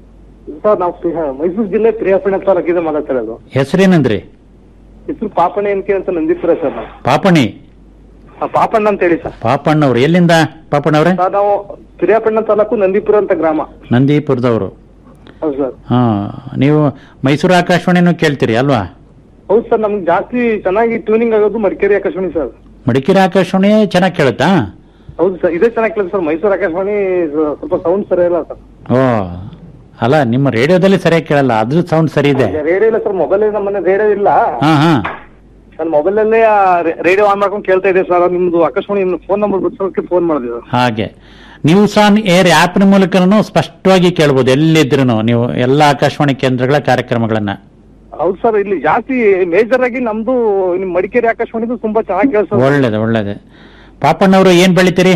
ಸರ್ ನಾವು ಪಿ- ಮೈಸೂರು ಜಿಲ್ಲೆ ಪ್ರಿಯಾಪಣ್ಣ ತಾಲೂಕಿಂದ ಮಾತಾಡ್ತಿರೋದು ಹೆಸರೇನಂದ್ರಿ ಹೆಸರು ಪಾಪಣ್ಣ ಎನ್ಕೆ ಅಂತ ನಂದೀಪುರ ಸರ್ ನಾವು ಪಾಪಣಿ ಆ, ಪಾಪಣ್ಣ ಅಂತ ಹೇಳಿ ಸರ್ ಪಾಪಣ್ಣವ್ರು ಎಲ್ಲಿಂದ ಪಾಪಣ್ಣವ್ರೆ ಸರ್ ನಾವು ಪ್ರಿಯಾಪಣ್ಣ ತಾಲೂಕು ನಂದೀಪುರ ಅಂತ ಗ್ರಾಮ ನಂದೀಪುರದವರು ಹೌದು ಸರ್ ಹಾ ನೀವು ಮೈಸೂರು ಆಕಾಶವಾಣಿನೂ ಕೇಳ್ತೀರಿ ಅಲ್ವಾ ಹೌದು ಸರ್ ನಮ್ಗೆ ಜಾಸ್ತಿ ಚೆನ್ನಾಗಿ ಟ್ಯೂನಿಂಗ್ ಆಗೋದು ಮಡಿಕೇರಿ ಆಕಾಶವಾಣಿ ಸರ್ ಮಡಿಕೇರಿ ಆಕಾಶವಾಣಿ ಚೆನ್ನಾಗಿ ಕೇಳುತ್ತಾ ಹೌದು ಸರ್ ಇದೇ ಚೆನ್ನಾಗಿ ಕೇಳಿದೆ ಸರ್ ಮೈಸೂರು ಆಕಾಶವಾಣಿ ಸ- ಸ್ವಲ್ಪ ಸೌಂಡ್ ಸರಿ ಇಲ್ಲ ಸರ್ ಓ ಅಲ್ಲ ನಿಮ್ಮ ರೇಡಿಯೋದಲ್ಲಿ ಸರಿಯಾಗಿ ಕೇಳಲ್ಲ ಅದ್ರ ಸೌಂಡ್ ಸರಿ ಇದೆ ರೇಡಿಯೋ ಇಲ್ಲ ಸರ್ ಮೊಬೈಲ್ ನಮ್ಮ ಮನೆ ರೇಡಿಯೋ ಇಲ್ಲ ಹಾ ಹಾ ನಾನು ಮೊಬೈಲ್ ಅಲ್ಲೇ ರೇಡಿಯೋ ಆನ್ ಮಾಡ್ಕೊಂಡು ಕೇಳ್ತಾ ಇದ್ದೆ ಸರ್ ನಿಮ್ದು ಆಕಾಶವಾಣಿ ಫೋನ್ ನಂಬರ್ ಬಿಡಿಸೋಕೆ ಫೋನ್ ಮಾಡಿದೆ ಸರ್ ಹಾಗೆ ನ್ಯೂಸ್ ಆನ್ ಏರ್ ಆ್ಯಪ್ನ ಮೂಲಕನೂ ಸ್ಪಷ್ಟವಾಗಿ ಕೇಳ್ಬೋದು ಎಲ್ಲಿದ್ರು ನೀವು ಎಲ್ಲ ಆಕಾಶವಾಣಿ ಕೇಂದ್ರಗಳ ಕಾರ್ಯಕ್ರಮಗಳನ್ನ ಹೌದು ಸರ್ ಇಲ್ಲಿ ಜಾಸ್ತಿ ಮೇಜರ್ ಆಗಿ ನಮ್ದು ನಿಮ್ ಮಡಿಕೇರಿ ಆಕಾಶವಾಣಿದು ತುಂಬಾ ಚೆನ್ನಾಗಿ ಕೇಳಿಸ್ತದೆ ಒಳ್ಳೇದು ಒಳ್ಳೇದು ಪಾಪಣ್ಣವರು ಏನ್ ಬೆಳಿತೀರಿ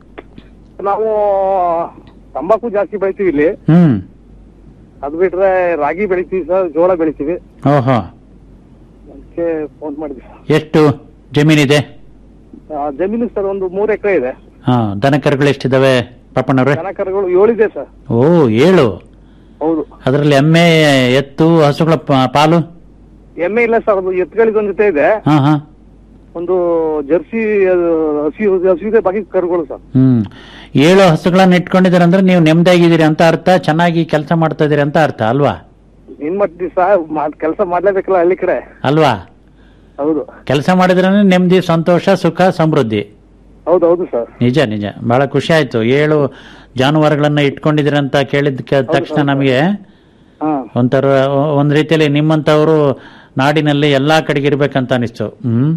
ನಾವು ತಂಬಾಕು ಜಾಸ್ತಿ ಬೆಳಿತೀವಿ ಇಲ್ಲಿ ಹ್ಮ್ ಅದು ಬಿಟ್ರೆ ರಾಗಿ ಬೆಳಿತೀವಿ ಸರ್ ಜೋಳ ಬೆಳಿತೀವಿ ಓಹೋ ಅದಕ್ಕೆ ಫೋನ್ ಮಾಡಿದ್ವಿ ಎಷ್ಟು ಜಮೀನಿದೆ ಆ, ಜಮೀನು ಸರ್ ಒಂದು ಮೂರು ಎಕರೆ ಇದೆ ಹಾ ದನ ಕರುಗಳು ಎಷ್ಟಿದಾವೆ ಪಾಪಣ್ಣವ್ರೆ ದನ ಕರುಗಳು ಏಳಿದೆ ಸರ್ ಓ ಏಳು ಹೌದು ಅದರಲ್ಲಿ ಎಮ್ಮೆ ಎತ್ತು ಹಸುಗಳ ಪ- ಪಾಲು ಎಮ್ಮೆ ಇಲ್ಲ ಸರ್ ಅದು ಎತ್ತುಗಳಿಗೊಂದು ಜೊತೆ ಇದೆ ಹಾ ಹಾ ಒಂದು ಜರ್ಸಿ ಅದು, ಹಸಿ ಹಸಿ ಇದೆ ಬಾಕಿ ಕರುಗಳು ಸರ್ ಹ್ಮ್ ಏಳು ಹಸುಗಳನ್ನ ಇಟ್ಕೊಂಡಿದ್ದೀರ ಅಂದ್ರೆ ನೀವು ನೆಮ್ಮದಿಯಾಗಿದ್ದೀರಿ ಅಂತ ಅರ್ಥ ಚೆನ್ನಾಗಿ ಕೆಲಸ ಮಾಡ್ತಾ ಇದೀರಿ ಅಂತ ಅರ್ಥ ಅಲ್ವಾ ಏನ್ ಮಾಡ್ತೀವಿ ಸರ್ ಕೆಲಸ ಮಾಡ್ಲೇಬೇಕಲ್ಲ ಹಳ್ಳಿ ಕಡೆ ಅಲ್ವಾ ಹೌದು ಕೆಲಸ ಮಾಡಿದ್ರೆ ನೆಮ್ಮದಿ ಸಂತೋಷ ಸುಖ ಸಮೃದ್ಧಿ ಹೌದು ಹೌದು ಸರ್ ನಿಜ ನಿಜ ಬಹಳ ಖುಷಿ ಆಯ್ತು ಏಳು ಜಾನುವಾರುಗಳನ್ನ ಇಟ್ಕೊಂಡಿದ್ದೀರ ಅಂತ ಕೇಳಿದ ಕ- ತಕ್ಷಣ ನಮಗೆ ಹಾ ಒಂಥರ ಒಂದ್ ರೀತಿಯಲ್ಲಿ ನಿಮ್ಮಂತವರು ನಾಡಿನಲ್ಲಿ ಎಲ್ಲಾ ಕಡೆಗೆ ಇರ್ಬೇಕಂತ ಅನಿಸ್ತು ಹ್ಮ್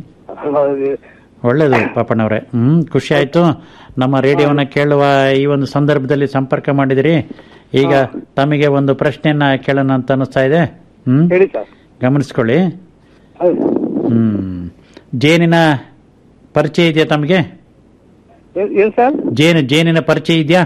ಒಳ್ಳೇದು ಪಾಪಣ್ಣವ್ರೆ ಹ್ಮ್ ಖುಷಿ ಆಯ್ತು ನಮ್ಮ ರೇಡಿಯೋನ ಕೇಳುವ ಈ ಒಂದು ಸಂದರ್ಭದಲ್ಲಿ ಸಂಪರ್ಕ ಮಾಡಿದಿರಿ ಈಗ ತಮಗೆ ಒಂದು ಪ್ರಶ್ನೆಯನ್ನ ಕೇಳೋಣ ಅಂತ ಅನಿಸ್ತಾ ಇದೆ ಹ್ಮ್ ಹೇಳಿ ಸರ್ ಗಮನಿಸ್ಕೊಳ್ಳಿ ಹೌದು ಹ್ಮ್ ಜೇನಿನ ಪರಿಚಯ ಇದೆಯಾ ತಮಗೆ ಏನ್- ಏನ್ ಸರ್ ಜೇನು ಜೇನಿನ ಪರಿಚಯ ಇದೆಯಾ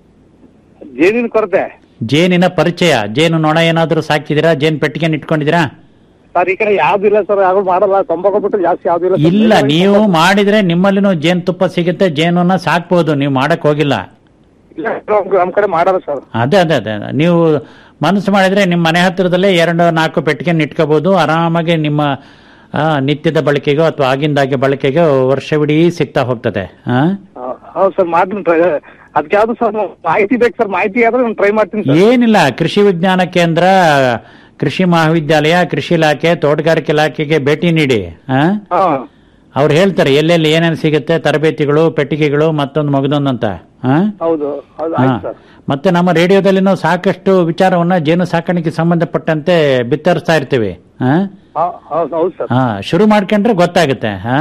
ಜೇನಿನ ಕೊರತೆ ಜೇನಿನ ಪರಿಚಯ ಜೇನು ನೊಣ ಏನಾದ್ರೂ ಸಾಕಿದಿರಾ ಜೇನ್ ಪೆಟ್ಟಿಗೆ ಇಟ್ಕೊಂಡಿದ್ದೀರಾ ಸರ್ ಈ ಕಡೆ ಯಾವ್ದು ಇಲ್ಲ ಸರ್ ಯಾವ್ದು ಮಾಡಲ್ಲ ತಂಬಾಕು ಬಿಟ್ಟು ಜಾಸ್ತಿ ಯಾವ್ದು ಇಲ್ಲ sir. ಇಲ್ಲ ನೀವು ಮಾಡಿದ್ರೆ ನಿಮ್ಮಲ್ಲಿನೂ ಜೇನು ತುಪ್ಪ ಸಿಗುತ್ತೆ ಜೇನನ್ನ ಸಾಕ್ಬೋದು ನೀವು ಮಾಡಕ್ ಹೋಗಿಲ್ಲ ಇಲ್ಲ sir, ನಮ್ ನಮ್ ಕಡೆ ಮಾಡಲ್ಲ ಸರ್ ಅದೇ ಅದೇ ಅದೇ ಅದೇ. ನೀವು ಮನಸ್ಸು ಮಾಡಿದ್ರೆ ನಿಮ್ಮ ಮನೆ ಹತ್ತಿರದಲ್ಲೇ ಎರಡು ನಾಲ್ಕು ಪೆಟ್ಟಿಗೆ ಇಟ್ಕೋಬಹುದು ಆರಾಮಾಗಿ ನಿಮ್ಮ ಆ, ನಿತ್ಯದ ಬಳಕೆಗೋ ಅಥವಾ ಆಗಿಂದಾಗೆ ಬಳಕೆಗೋ ವರ್ಷವಿಡೀ ಸಿಗ್ತಾ ಹೋಗ್ತದೆ ಆ? ಹೌದು ಸರ್ ಮಾಡ್ತೀನಿ ಟ್ರೈ ಅದಕ್ಕೆ ಯಾವ್ದು ಸರ್ ಮಾಹಿತಿ ಬೇಕು ಸರ್ ಮಾಹಿತಿ ಆದ್ರೆ ನಾನು ಟ್ರೈ ಮಾಡ್ತೀನಿ ಸರ್ ಏನಿಲ್ಲ ಕೃಷಿ ವಿಜ್ಞಾನ ಕೇಂದ್ರ ಕೃಷಿ ಮಹಾವಿದ್ಯಾಲಯ ಕೃಷಿ ಇಲಾಖೆ ತೋಟಗಾರಿಕೆ ಇಲಾಖೆಗೆ ಭೇಟಿ ನೀಡಿ ಆ? ಹಾ ಅವ್ರು ಹೇಳ್ತಾರೆ ಎಲ್ಲೆಲ್ಲಿ ಏನೇನು ಸಿಗುತ್ತೆ ತರಬೇತಿಗಳು ಪೆಟ್ಟಿಗೆಗಳು ಮತ್ತೊಂದು ಮಗದೊಂದು ಅಂತ ಆ? ಹೌದು ಹೌದು ಹಾ. ಆಯ್ತು ಸರ್ ಮತ್ತೆ ನಮ್ಮ ರೇಡಿಯೋದಲ್ಲಿನೂ ಸಾಕಷ್ಟು ವಿಚಾರವನ್ನ ಜೇನು ಸಾಕಾಣಿಕೆ ಸಂಬಂಧಪಟ್ಟಂತೆ ಬಿತ್ತರಿಸ್ತಾ ಇರ್ತೀವಿ ಆ? ಹಾ- ಹೌದು ಹೌದು ಸರ್ ಹಾ ಶುರು ಮಾಡ್ಕೊಂಡ್ರೆ ಗೊತ್ತಾಗುತ್ತೆ ಹಾ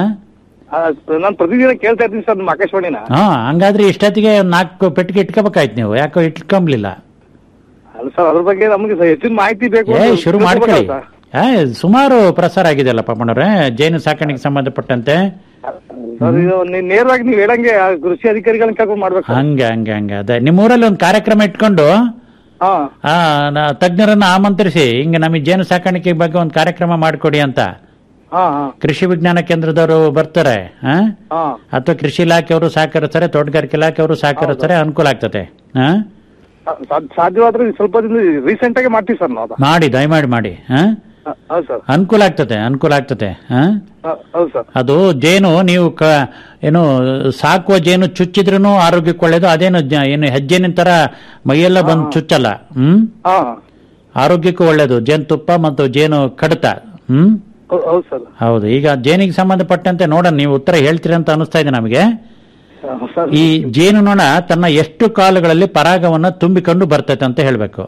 ನಾನು ಪ್ರತಿದಿನ ಕೇಳ್ತಾ ಇರ್ತೀನಿ ಸರ್ ನಮ್ಮ ಆಕಾಶವಾಣಿನ ಹಾ ಹಂಗಾದ್ರೆ ಇಷ್ಟೊತ್ತಿಗೆ ಒಂದ್ ನಾಲ್ಕು ಪೆಟ್ಟಿಗೆ ಇಟ್ಕೋಬೇಕಾಯ್ತು ನೀವು ಯಾಕೋ ಇಟ್ಕೊಂಬ್ಲಿಲ್ಲ ಅಲ್ಲ ಸರ್ ಅದ್ರ ಬಗ್ಗೆ ನಮಗೆ ಸ- ಹೆಚ್ಚಿನ ಮಾಹಿತಿ ಬೇಕು ಏ ಅಂತ ಶುರು ಮಾಡ್ಕೊಳ್ಳಿ ತಿಳ್ಕೊಬೇಕಲ್ಲ ಏ ಸುಮಾರು ಪ್ರಸಾರ ಆಗಿದೆಯಲ್ಲ ಪಾಪಣ್ಣವ್ರೆ ಜೇನು ಸಾಕಾಣಿಕೆ ಸಂಬಂಧಪಟ್ಟಂತೆ ಸರ್ ಸರ್, ಇದು ನೀವ್ ನೇರವಾಗಿ ನೀವ್ ಹೇಳಂಗೆ ಆ ಕೃಷಿ ಅಧಿಕಾರಿಗಳನ್ನ ಕೇಳ್ಕೊಂಡು ಮಾಡ್ಬೇಕು ಸರ್. ಹಂಗೆ ಹಂಗೆ ಹಂಗೆ ಅದೇ ನಿಮ್ಮೂರಲ್ಲಿ ಒಂದು ಕಾರ್ಯಕ್ರಮ ಇಟ್ಕೊಂಡು ಹಾ ಆ ನಾ- ತಜ್ಞರನ್ನ ಆಮಂತ್ರಿಸಿ ಹಿಂಗೆ ನಮಗೆ ಜೇನು ಸಾಕಾಣಿಕೆ ಬಗ್ಗೆ ಒಂದು ಕಾರ್ಯಕ್ರಮ ಮಾಡಿಕೊಡಿ ಅಂತ ಹಾ ಹಾ ಕೃಷಿ ವಿಜ್ಞಾನ ಕೇಂದ್ರದವರು ಬರ್ತಾರೆ ಆ? ಹಾ ಅಥವಾ ಕೃಷಿ ಇಲಾಖೆಯವರು ಸಹಕರಿಸ್ತಾರೆ ತೋಟಗಾರಿಕೆ ಇಲಾಖೆಯವರು ಸಹಕರಿಸ್ತಾರೆ ಅನುಕೂಲ ಆಗ್ತದೆ ಆ? ಸಾ- ಸಾಧ್ಯವಾದ್ರೆ ಸ್ವಲ್ಪ ದಿನ ರೀಸೆಂಟ್ ಆಗಿ ಮಾಡ್ತೀವಿ ಸರ್ ನಾವು ಅದು. ಮಾಡಿ ದಯಮಾಡಿ ಮಾಡಿ ಆ? ಹ, ಹೌದು ಸರ್ ಅನುಕೂಲ ಆಗ್ತದೆ ಅನುಕೂಲ ಆಗ್ತದೆ ಆ? ಹ, ಹೌದು ಸರ್ ಅದು ಜೇನು ನೀವು ಕ ಏನು ಸಾಕುವ ಜೇನು ಚುಚ್ಚಿದ್ರೂ ಆರೋಗ್ಯಕ್ಕೆ ಒಳ್ಳೇದು ಅದೇನು ಜ- ಏನು ಹೆಜ್ಜೆನಿನ ತರ ಮೈಯೆಲ್ಲ ಬಂದು ಚುಚ್ಚಲ್ಲ ಹ್ಮ್ ಹಾ ಆರೋಗ್ಯಕ್ಕೂ ಒಳ್ಳೇದು ಜೇನುತುಪ್ಪ ಮತ್ತು ಜೇನು ಕಡತ ಹ್ಮ್ ಹೌ- ಹೌದು ಸರ್ ಹೌದು ಈಗ ಜೇನಿಗೆ ಸಂಬಂಧಪಟ್ಟಂತೆ ನೋಡೋಣ ನೀವು ಉತ್ತರ ಹೇಳ್ತೀರಿ ಅಂತ ಅನಿಸ್ತಾ ಇದೆ ನಮಗೆ ಹ, ಸರ್ ಈ ಜೇನು ನೊಣ ತನ್ನ ಎಷ್ಟು ಕಾಲಗಳಲ್ಲಿ ಪರಾಗವನ್ನ ತುಂಬಿಕೊಂಡು ಬರ್ತೈತೆ ಅಂತ ಹೇಳ್ಬೇಕು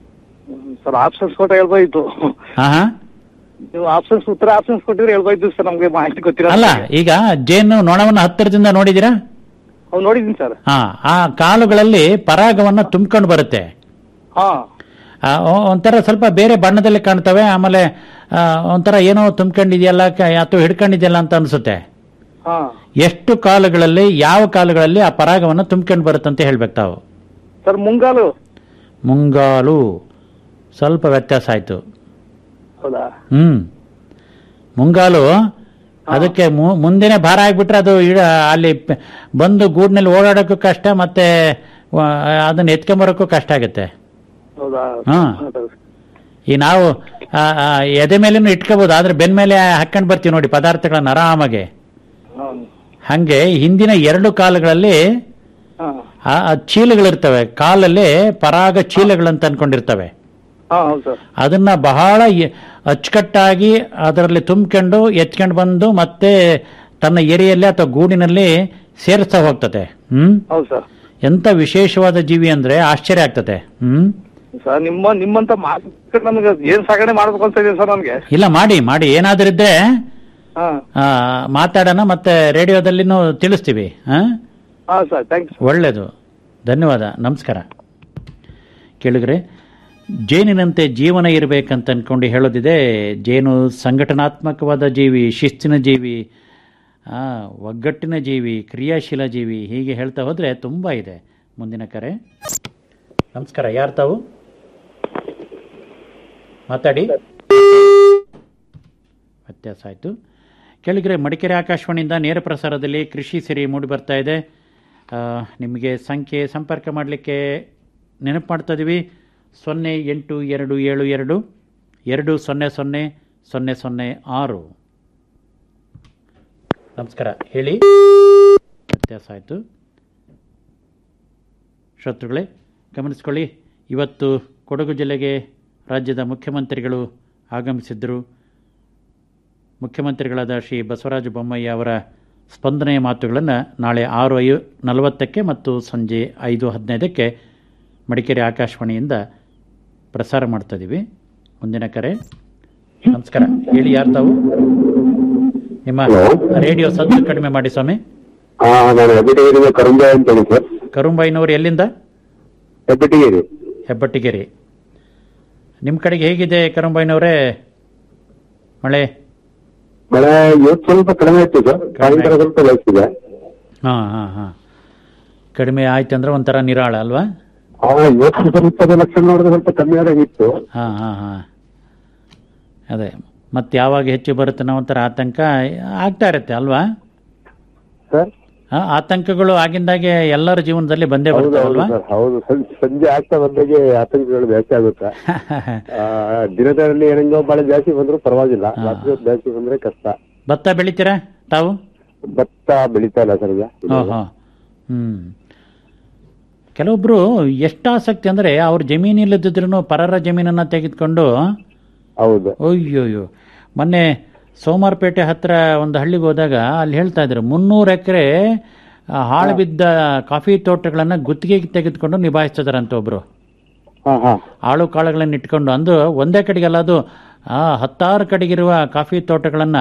ಸರ್ ಆಪ್ಷನ್ಸ್ ಕೊಟ್ಟ ಹೇಳ್ಬೋಯ್ತು ಹಾ ಹಾ ನೀವು ಆಪ್ಷನ್ಸ್ ಉತ್ತರ ಆಪ್ಷನ್ಸ್ ಕೊಟ್ಟಿದ್ರೆ ಹೇಳ್ಬೋಯ್ತು ಸರ್ ನಮ್ಗೆ ಮಾಹಿತಿ ಗೊತ್ತಿಲ್ಲ ಅಲ್ಲ ಈಗ ಜೇನು ನೊಣವನ್ನ ಹತ್ತಿರದಿಂದ ನೋಡಿದಿರಾ ಅವ್ನು ನೋಡಿದ್ದೀನಿ ಸರ್ ಹಾ ಆ ಕಾಲುಗಳಲ್ಲಿ ಪರಾಗವನ್ನ ತುಂಬಿಕೊಂಡು ಬರುತ್ತೆ ಹಾ ಆ, ಒ- ಒಂಥರ ಸ್ವಲ್ಪ ಬೇರೆ ಬಣ್ಣದಲ್ಲಿ ಕಾಣ್ತವೆ ಆಮೇಲೆ ಆ, ಒಂಥರ ಏನೋ ತುಂಬ್ಕೊಂಡಿದೆಯಲ್ಲ ಕ- ಅಥವಾ ಹಿಡ್ಕೊಂಡಿದೆಯಲ್ಲ ಅಂತ ಅನ್ಸುತ್ತೆ ಹಾ ಎಷ್ಟು ಕಾಲಗಳಲ್ಲಿ ಯಾವ ಕಾಲಗಳಲ್ಲಿ ಆ ಪರಾಗವನ್ನ ತುಂಬ್ಕೊಂಡು ಬರುತ್ತೆ ಅಂತ ಹೇಳ್ಬೇಕು ತಾವು ಸರ್ ಮುಂಗಾಲು ಮುಂಗಾಲು ಸ್ವಲ್ಪ ವ್ಯತ್ಯಾಸ ಆಯ್ತು ಹೌದಾ ಹ್ಮ್ ಮುಂಗಾಲು ಅದಕ್ಕೆ ಮು- ಮುಂದೆನೆ ಭಾರ ಆಗ್ಬಿಟ್ರೆ ಅದು ಇಡ ಅಲ್ಲಿ ಪ- ಬಂದು ಗೂಡ್ನಲ್ಲಿ ಓಡಾಡೋಕ್ಕೂ ಕಷ್ಟ ಮತ್ತೆ ವ- ಅದನ್ನ ಎತ್ಕೊಂಬರೋಕ್ಕೂ ಕಷ್ಟ ಆಗುತ್ತೆ ಹೌದಾ ಹಾ. ಈ ನಾವು ಆ, ಆ, ಎದೆ ಮೇಲೇನು ಇಟ್ಕೋಬಹುದು ಆದ್ರೆ ಬೆನ್ ಮೇಲೆ ಹಾಕೊಂಡ್ ಬರ್ತೀವಿ ನೋಡಿ ಪದಾರ್ಥಗಳನ್ನ ಆರಾಮಾಗಿ ಹೌದು. ಹಂಗೆ ಹಿಂದಿನ ಎರಡು ಕಾಲಗಳಲ್ಲಿ ಹಾ ಆ ಆ ಚೀಲಗಳಿರ್ತವೆ ಕಾಲಲ್ಲಿ ಪರಾಗ ಚೀಲಗಳಂತ ಅನ್ಕೊಂಡಿರ್ತವೆ ಹಾ ಹೌದು ಸರ್ ಅದನ್ನ ಬಹಳ ಎ- ಅಚ್ಚುಕಟ್ಟಾಗಿ ಅದರಲ್ಲಿ ತುಂಬಿಕೊಂಡು ಎತ್ಕೊಂಡು ಬಂದು ಮತ್ತೆ ತನ್ನ ಏರಿಯಲ್ಲಿ ಅಥವಾ ಗೂಡಿನಲ್ಲಿ ಸೇರಿಸ್ತಾ ಹೋಗ್ತದೆ ಹ್ಮ್ ಹೌದು ಸರ್ ಎಂತ ವಿಶೇಷವಾದ ಜೀವಿ ಅಂದ್ರೆ ಆಶ್ಚರ್ಯ ಆಗ್ತದೆ ಹ್ಮ್ ಸರ್ ನಿಮ್ಮ ನಿಮ್ಮಂತ ಮಾತು ನಮ್ಗೆ ಏನ್ ಸಾಗಣೆ ಮಾಡ್ಬೇಕು ಅಂತ ಇದೆ ಸರ್ ನಮ್ಗೆ ಇಲ್ಲ ಮಾಡಿ ಮಾಡಿ ಏನಾದ್ರೂ ಇದ್ರೆ ಹಾ ಆ, ಮಾತಾಡೋಣ ಮತ್ತೆ ರೇಡಿಯೋದಲ್ಲಿನೂ ತಿಳಿಸ್ತೀವಿ ಹಾ ಹಾ ಸರ್ ಥ್ಯಾಂಕ್ಸ್ ಒಳ್ಳೆಯದು ಧನ್ಯವಾದ ನಮಸ್ಕಾರ ಕೇಳಿದ್ರೆ ಜೇನಿನಂತೆ ಜೀವನ ಇರಬೇಕಂತ ಅನ್ಕೊಂಡು ಹೇಳೋದಿದೆ ಜೇನು ಸಂಘಟನಾತ್ಮಕವಾದ ಜೀವಿ ಶಿಸ್ತಿನ ಜೀವಿ ಆ, ಒಗ್ಗಟ್ಟಿನ ಜೀವಿ ಕ್ರಿಯಾಶೀಲ ಜೀವಿ ಹೀಗೆ ಹೇಳ್ತಾ ಹೋದರೆ ತುಂಬ ಇದೆ ಮುಂದಿನ ಕರೆ ನಮಸ್ಕಾರ ಯಾರು ತಾವು ಮಾತಾಡಿ ವ್ಯತ್ಯಾಸ ಆಯಿತು ಕೆಳಗರೆ ಮಡಿಕೆರೆ ಆಕಾಶವಾಣಿಯಿಂದ ನೇರ ಪ್ರಸಾರದಲ್ಲಿ ಕೃಷಿ ಸಿರಿ ಮೂಡಿ ಬರ್ತಾ ಇದೆ ಆ, ನಿಮಗೆ ಸಂಖ್ಯೆ ಸಂಪರ್ಕ ಮಾಡಲಿಕ್ಕೆ ನೆನಪು ಮಾಡ್ತಾ ಇದೀವಿ ಸೊನ್ನೆ ಎಂಟು ಎರಡು ಏಳು ಎರಡು ಎರಡು ಸೊನ್ನೆ ಸೊನ್ನೆ ಸೊನ್ನೆ ಸೊನ್ನೆ ಆರು ನಮಸ್ಕಾರ ಹೇಳಿ ವ್ಯತ್ಯಾಸ ಆಯಿತು ಶ್ರೋತೃಗಳೇ ಗಮನಿಸ್ಕೊಳ್ಳಿ ಇವತ್ತು ಕೊಡಗು ಜಿಲ್ಲೆಗೆ ರಾಜ್ಯದ ಮುಖ್ಯಮಂತ್ರಿಗಳು ಆಗಮಿಸಿದ್ದರು ಮುಖ್ಯಮಂತ್ರಿಗಳಾದ ಶ್ರೀ ಬಸವರಾಜ ಬೊಮ್ಮಾಯಿ ಅವರ ಸ್ಪಂದನೆಯ ಮಾತುಗಳನ್ನು ನಾಳೆ ಆರು ಐ ನಲವತ್ತಕ್ಕೆ ಮತ್ತು ಸಂಜೆ ಐದು ಹದಿನೈದಕ್ಕೆ ಮಡಿಕೇರಿ ಆಕಾಶವಾಣಿಯಿಂದ ಪ್ರಸಾರ ಮಾಡ್ತಾ ಇದ್ದೀವಿ ಮುಂದಿನ ಕರೆ ನಮಸ್ಕಾರ ಹೇಳಿ ಯಾರು ತಾವು ನಿಮ್ಮ ರೇಡಿಯೋ ಸದ್ದು ಕಡಿಮೆ ಮಾಡಿ ಸ್ವಾಮಿ ಹಾ ನಾನು ಹೆಬ್ಬಟಿಗೇರಿಯಿಂದ ಕರುಂಬೆ ಅಂತ ಹೇಳಿ ಸರ್ ಕರುಂಬೈನವರು ಎಲ್ಲಿಂದ ಹೆಬ್ಬಟಿಗೇರಿ ಹೆಬ್ಬಟ್ಟಿಗೆರೆ ನಿಮ್ಮ ಕಡೆಗೆ ಹೇಗಿದೆ ಕರುಂಬೈನವರೇ ಮಳೆ ಮಳೆ ಇವತ್ತು ಸ್ವಲ್ಪ ಕಡಿಮೆ ಇತ್ತು ಸರ್ ಸಾಯಂಕಾಲ ಸ್ವಲ್ಪ ಲೈಟ್ ಇದೆ ಹಾಂ ಹಾಂ ಹಾಂ ಕಡಿಮೆ ಆಯ್ತು ಅಂದ್ರೆ ಒಂಥರ ನಿರಾಳ ಅಲ್ವಾ ಹಾ ಇವತ್ತು ಸ್ವಲ್ಪ ಲಕ್ಷಣ ನೋಡಿದ್ರೆ ಸ್ವಲ್ಪ ಕಮ್ಮಿ ಆದಾಗ ಇತ್ತು ಹಾಂ ಹಾಂ ಹಾಂ ಅದೇ ಮತ್ತೆ ಯಾವಾಗ ಹೆಚ್ಚು ಬರುತ್ತೆ ಅನ್ನೋ ಒಂಥರ ಆತಂಕ ಆಗ್ತಾ ಇರುತ್ತೆ ಅಲ್ವಾ ಸರ್ ಆ, ಆತಂಕಗಳು ಆಗಿಂದಾಗೆ ಎಲ್ಲರ ಜೀವನದಲ್ಲಿ ಬಂದೇ ಹೌದು ಹೌದು ಬರ್ತಾವಲ್ವಾ ಸರ್ ಹೌದು ಸಂ- ಸಂಜೆ ಆಗ್ತಾ ಬಂದಾಗೆ ಆತಂಕಗಳು ಜಾಸ್ತಿ ಆಗುತ್ತೆ ಆ, ದಿನದಲ್ಲಿ ಏನಂಗೋ ಮಳೆ ಜಾಸ್ತಿ ಬಂದ್ರು ಪರವಾಗಿಲ್ಲ ರಾತ್ರಿ ಹೊತ್ತು ಜಾಸ್ತಿ ಬಂದ್ರೆ ಕಷ್ಟ ಭತ್ತ ಬೆಳಿತೀರಾ ತಾವು ಭತ್ತ ಬೆಳೀತಾ ಇಲ್ಲ ಸರ್ ಈಗ ಓಹೋ ಹ್ಮ್ ಕೆಲವೊಬ್ರು ಎಷ್ಟು ಆಸಕ್ತಿ ಅಂದ್ರೆ ಅವ್ರ ಜಮೀನು ಇಲ್ಲದಿದ್ರು ಪರರ ಜಮೀನನ್ನ ತೆಗೆದುಕೊಂಡು ಹೌದು ಅಯ್ಯೋಯ್ಯೋ ಮೊನ್ನೆ ಸೋಮಾರಪೇಟೆ ಹತ್ರ ಒಂದು ಹಳ್ಳಿಗೆ ಹೋದಾಗ ಅಲ್ಲಿ ಹೇಳ್ತಾ ಇದ್ರು ಮುನ್ನೂರು ಎಕರೆ ಹಾಳು ಬಿದ್ದ ಕಾಫಿ ತೋಟಗಳನ್ನ ಗುತ್ತಿಗೆಗೆ ತೆಗೆದುಕೊಂಡು ನಿಭಾಯಿಸ್ತಿದಾರಂತ ಒಬ್ರು ಹಾ ಹಾ ಆಳು ಕಾಳುಗಳನ್ನ ಇಟ್ಕೊಂಡು ಅಂದು ಒಂದೇ ಕಡೆಗಲ್ಲ ಅದು ಆ, ಹತ್ತಾರು ಕಡೆಗಿರುವ ಕಾಫಿ ತೋಟಗಳನ್ನ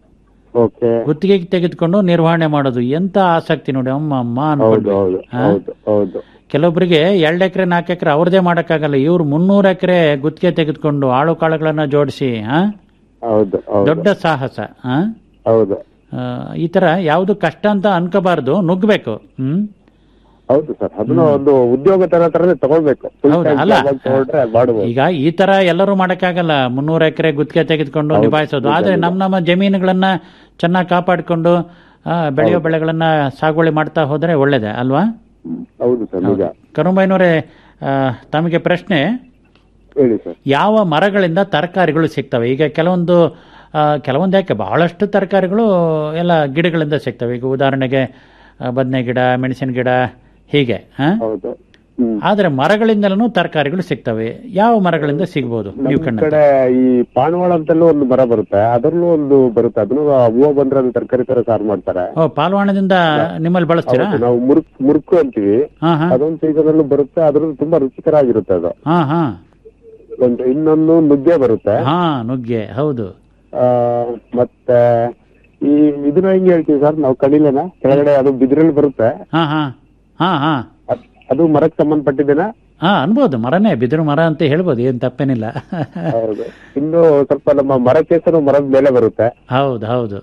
ಓಕೆ ಗುತ್ತಿಗೆಗೆ ತೆಗೆದುಕೊಂಡು ನಿರ್ವಹಣೆ ಮಾಡೋದು ಎಂತ ಆಸಕ್ತಿ ನೋಡಿ ಅಮ್ಮ ಅಮ್ಮ ಹೌದು ಅನ್ಕೊಂಡು ಹೌದು ಆ? ಹೌದು ಹೌದು ಕೆಲವೊಬ್ಬರಿಗೆ ಎರಡು ಎಕರೆ ನಾಲ್ಕು ಎಕರೆ ಅವ್ರದೇ ಮಾಡೋಕ್ಕಾಗಲ್ಲ ಇವ್ರು ಮುನ್ನೂರು ಎಕರೆ ಗುತ್ತಿಗೆ ತೆಗೆದುಕೊಂಡು ಆಳು ಕಾಳುಗಳನ್ನ ಜೋಡಿಸಿ ಆ? ಹೌದು ಹೌದು ದೊಡ್ಡ ಸಾಹಸ ಆ? ಹೌದು ಆ, ಈ ತರ ಯಾವುದು ಕಷ್ಟ ಅಂತ ಅನ್ಕೋಬಾರ್ದು ನುಗ್ಬೇಕು ಹ್ಮ್ ಹೌದು ಸರ್ ಅದನ್ನ ಒಂದು ಉದ್ಯೋಗ ತರ ತರನೇ ತಗೊಳ್ಬೇಕು Full ಹೌದು, time ಅಲ್ಲ. job ಆಗಿ ತಗೊಂಡ್ರೆ ಅದ್ ಮಾಡ್ಬೋದು ಈಗ ಈ ತರ ಎಲ್ಲರೂ ಮಾಡಕ್ಕಾಗಲ್ಲ ಮುನ್ನೂರು ಎಕರೆ ಗುತ್ತಿಗೆ ತೆಗೆದುಕೊಂಡು ಹೌದು, ನಿಭಾಯಿಸೋದು ನಿಜ, ಆದ್ರೆ ನಿಜ. ನಮ್ಮ ನಮ್ಮ ಜಮೀನುಗಳನ್ನ ಚೆನ್ನಾಗಿ ಕಾಪಾಡಿಕೊಂಡು ಆ, ಬೆಳೆಯೋ ಬೆಳೆಗಳನ್ನ ಸಾಗುವಳಿ ಮಾಡ್ತಾ ಹೋದ್ರೆ ಒಳ್ಳೇದೆ ಅಲ್ವಾ ಹೌದು ಸರ್ ನಿಜ ಕರುಂಬೈನವರೇ ಆ, ತಮಗೆ ಪ್ರಶ್ನೆ ಹೇಳಿ ಸರ್ ಯಾವ ಮರಗಳಿಂದ ತರಕಾರಿಗಳು ಸಿಗ್ತವೆ ಈಗ ಕೆಲವೊಂದು ಆ, ಕೆಲವೊಂದು ಯಾಕೆ ಬಹಳಷ್ಟು ತರಕಾರಿಗಳು ಎಲ್ಲ ಗಿಡಗಳಿಂದ ಸಿಗ್ತವೆ ಈಗ ಉದಾಹರಣೆಗೆ ಬದನೆ ಗಿಡ ಮೆಣಸಿನ ಗಿಡ ಹೀಗೆ ಆ? ಹೌದು ಆದ್ರೆ ಮರಗಳಿಂದಲೂ ತರಕಾರಿಗಳು ಸಿಗ್ತವೆ ಯಾವ ಮರಗಳಿಂದ ಸಿಗ್ಬೋದು ನೀವು ನಮ್ ಕಣ್ಣ ಕಡೆ ಈ ಪಾನವಾಳ ಅಂತಲೂ ಒಂದು ಮರ ಬರುತ್ತೆ ಅದ್ರಲ್ಲೂ ಒಂದು ಬರುತ್ತೆ ಅದನ್ನು ಹೂವು ಬಂದ್ರೆ ಅದು ತರಕಾರಿ ತರ ಸಾರು ಮಾಡ್ತಾರೆ ಓ ಪಾಲ್ವಾಣದಿಂದ ನಿಮ್ಮಲ್ಲಿ ಬಳಸ್ತೀರಾ ಹೌದು, ನಾವು ಮುರುಕ್ ಮುರುಕು ಅಂತೀವಿ ಹಾ ಹಾ ಅದೊಂದು ಸೀಸನ್ ಅಲ್ಲೂ ಬರುತ್ತೆ ಅದ್ರದ್ದು ತುಂಬಾ ರುಚಿಕರ ಆಗಿರುತ್ತೆ ಅದು ಹಾ ಹಾ ಒಂದು ಇನ್ನೊಂದು ನುಗ್ಗೆ ಬರುತ್ತೆ ಹಾ ನುಗ್ಗೆ ಹೌದು ಆ, ಮತ್ತೆ ಈ ಇದನ್ನ ಹೆಂಗ್ ಹೇಳ್ತೀವಿ ಸರ್ ನಾವು ಕಣಿಲೆನ ಕೆಳಗಡೆ ಅದು ಬಿದಿರಲ್ಲಿ ಬರುತ್ತೆ ಹಾ ಹಾ ಹಾ ಹಾ ಅದ್- ಅದು ಮರಕ್ಕೆ ಸಂಬಂಧಪಟ್ಟಿದ್ದೇನಾ ಹಾ ಅನ್ಬೋದು ಮರನೇ ಬಿದಿರು ಮರ ಅಂತ ಹೇಳ್ಬೋದು ಏನ್ ತಪ್ಪೇನಿಲ್ಲ ಹೌದು ಇನ್ನು ಸ್ವಲ್ಪ ನಮ್ಮ ಮರ ಕೇಸರು ಮರದ ಮೇಲೆ ಬರುತ್ತೆ ಹೌದು ಹೌದು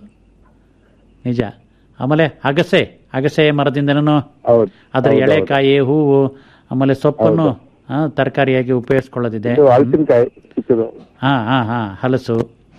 ನಿಜ ಆಮೇಲೆ ಅಗಸೆ ಅಗಸೆ ಮರದಿಂದನೂ ಹೌದು ಅದರ ಹೌದು, ಎಳೆಕಾಯಿ ಹೂವು ಆಮೇಲೆ ಸೊಪ್ಪನ್ನು ಆ, ತರಕಾರಿಯಾಗಿ ಉಪಯೋಗಿಸ್ಕೊಳ್ಳೋದಿದೆ ಇದು ಹಲಸಿನಕಾಯಿ ಚಿಕ್ಕದು ಹಾ ಹಾ ಹಾ ಹಲಸು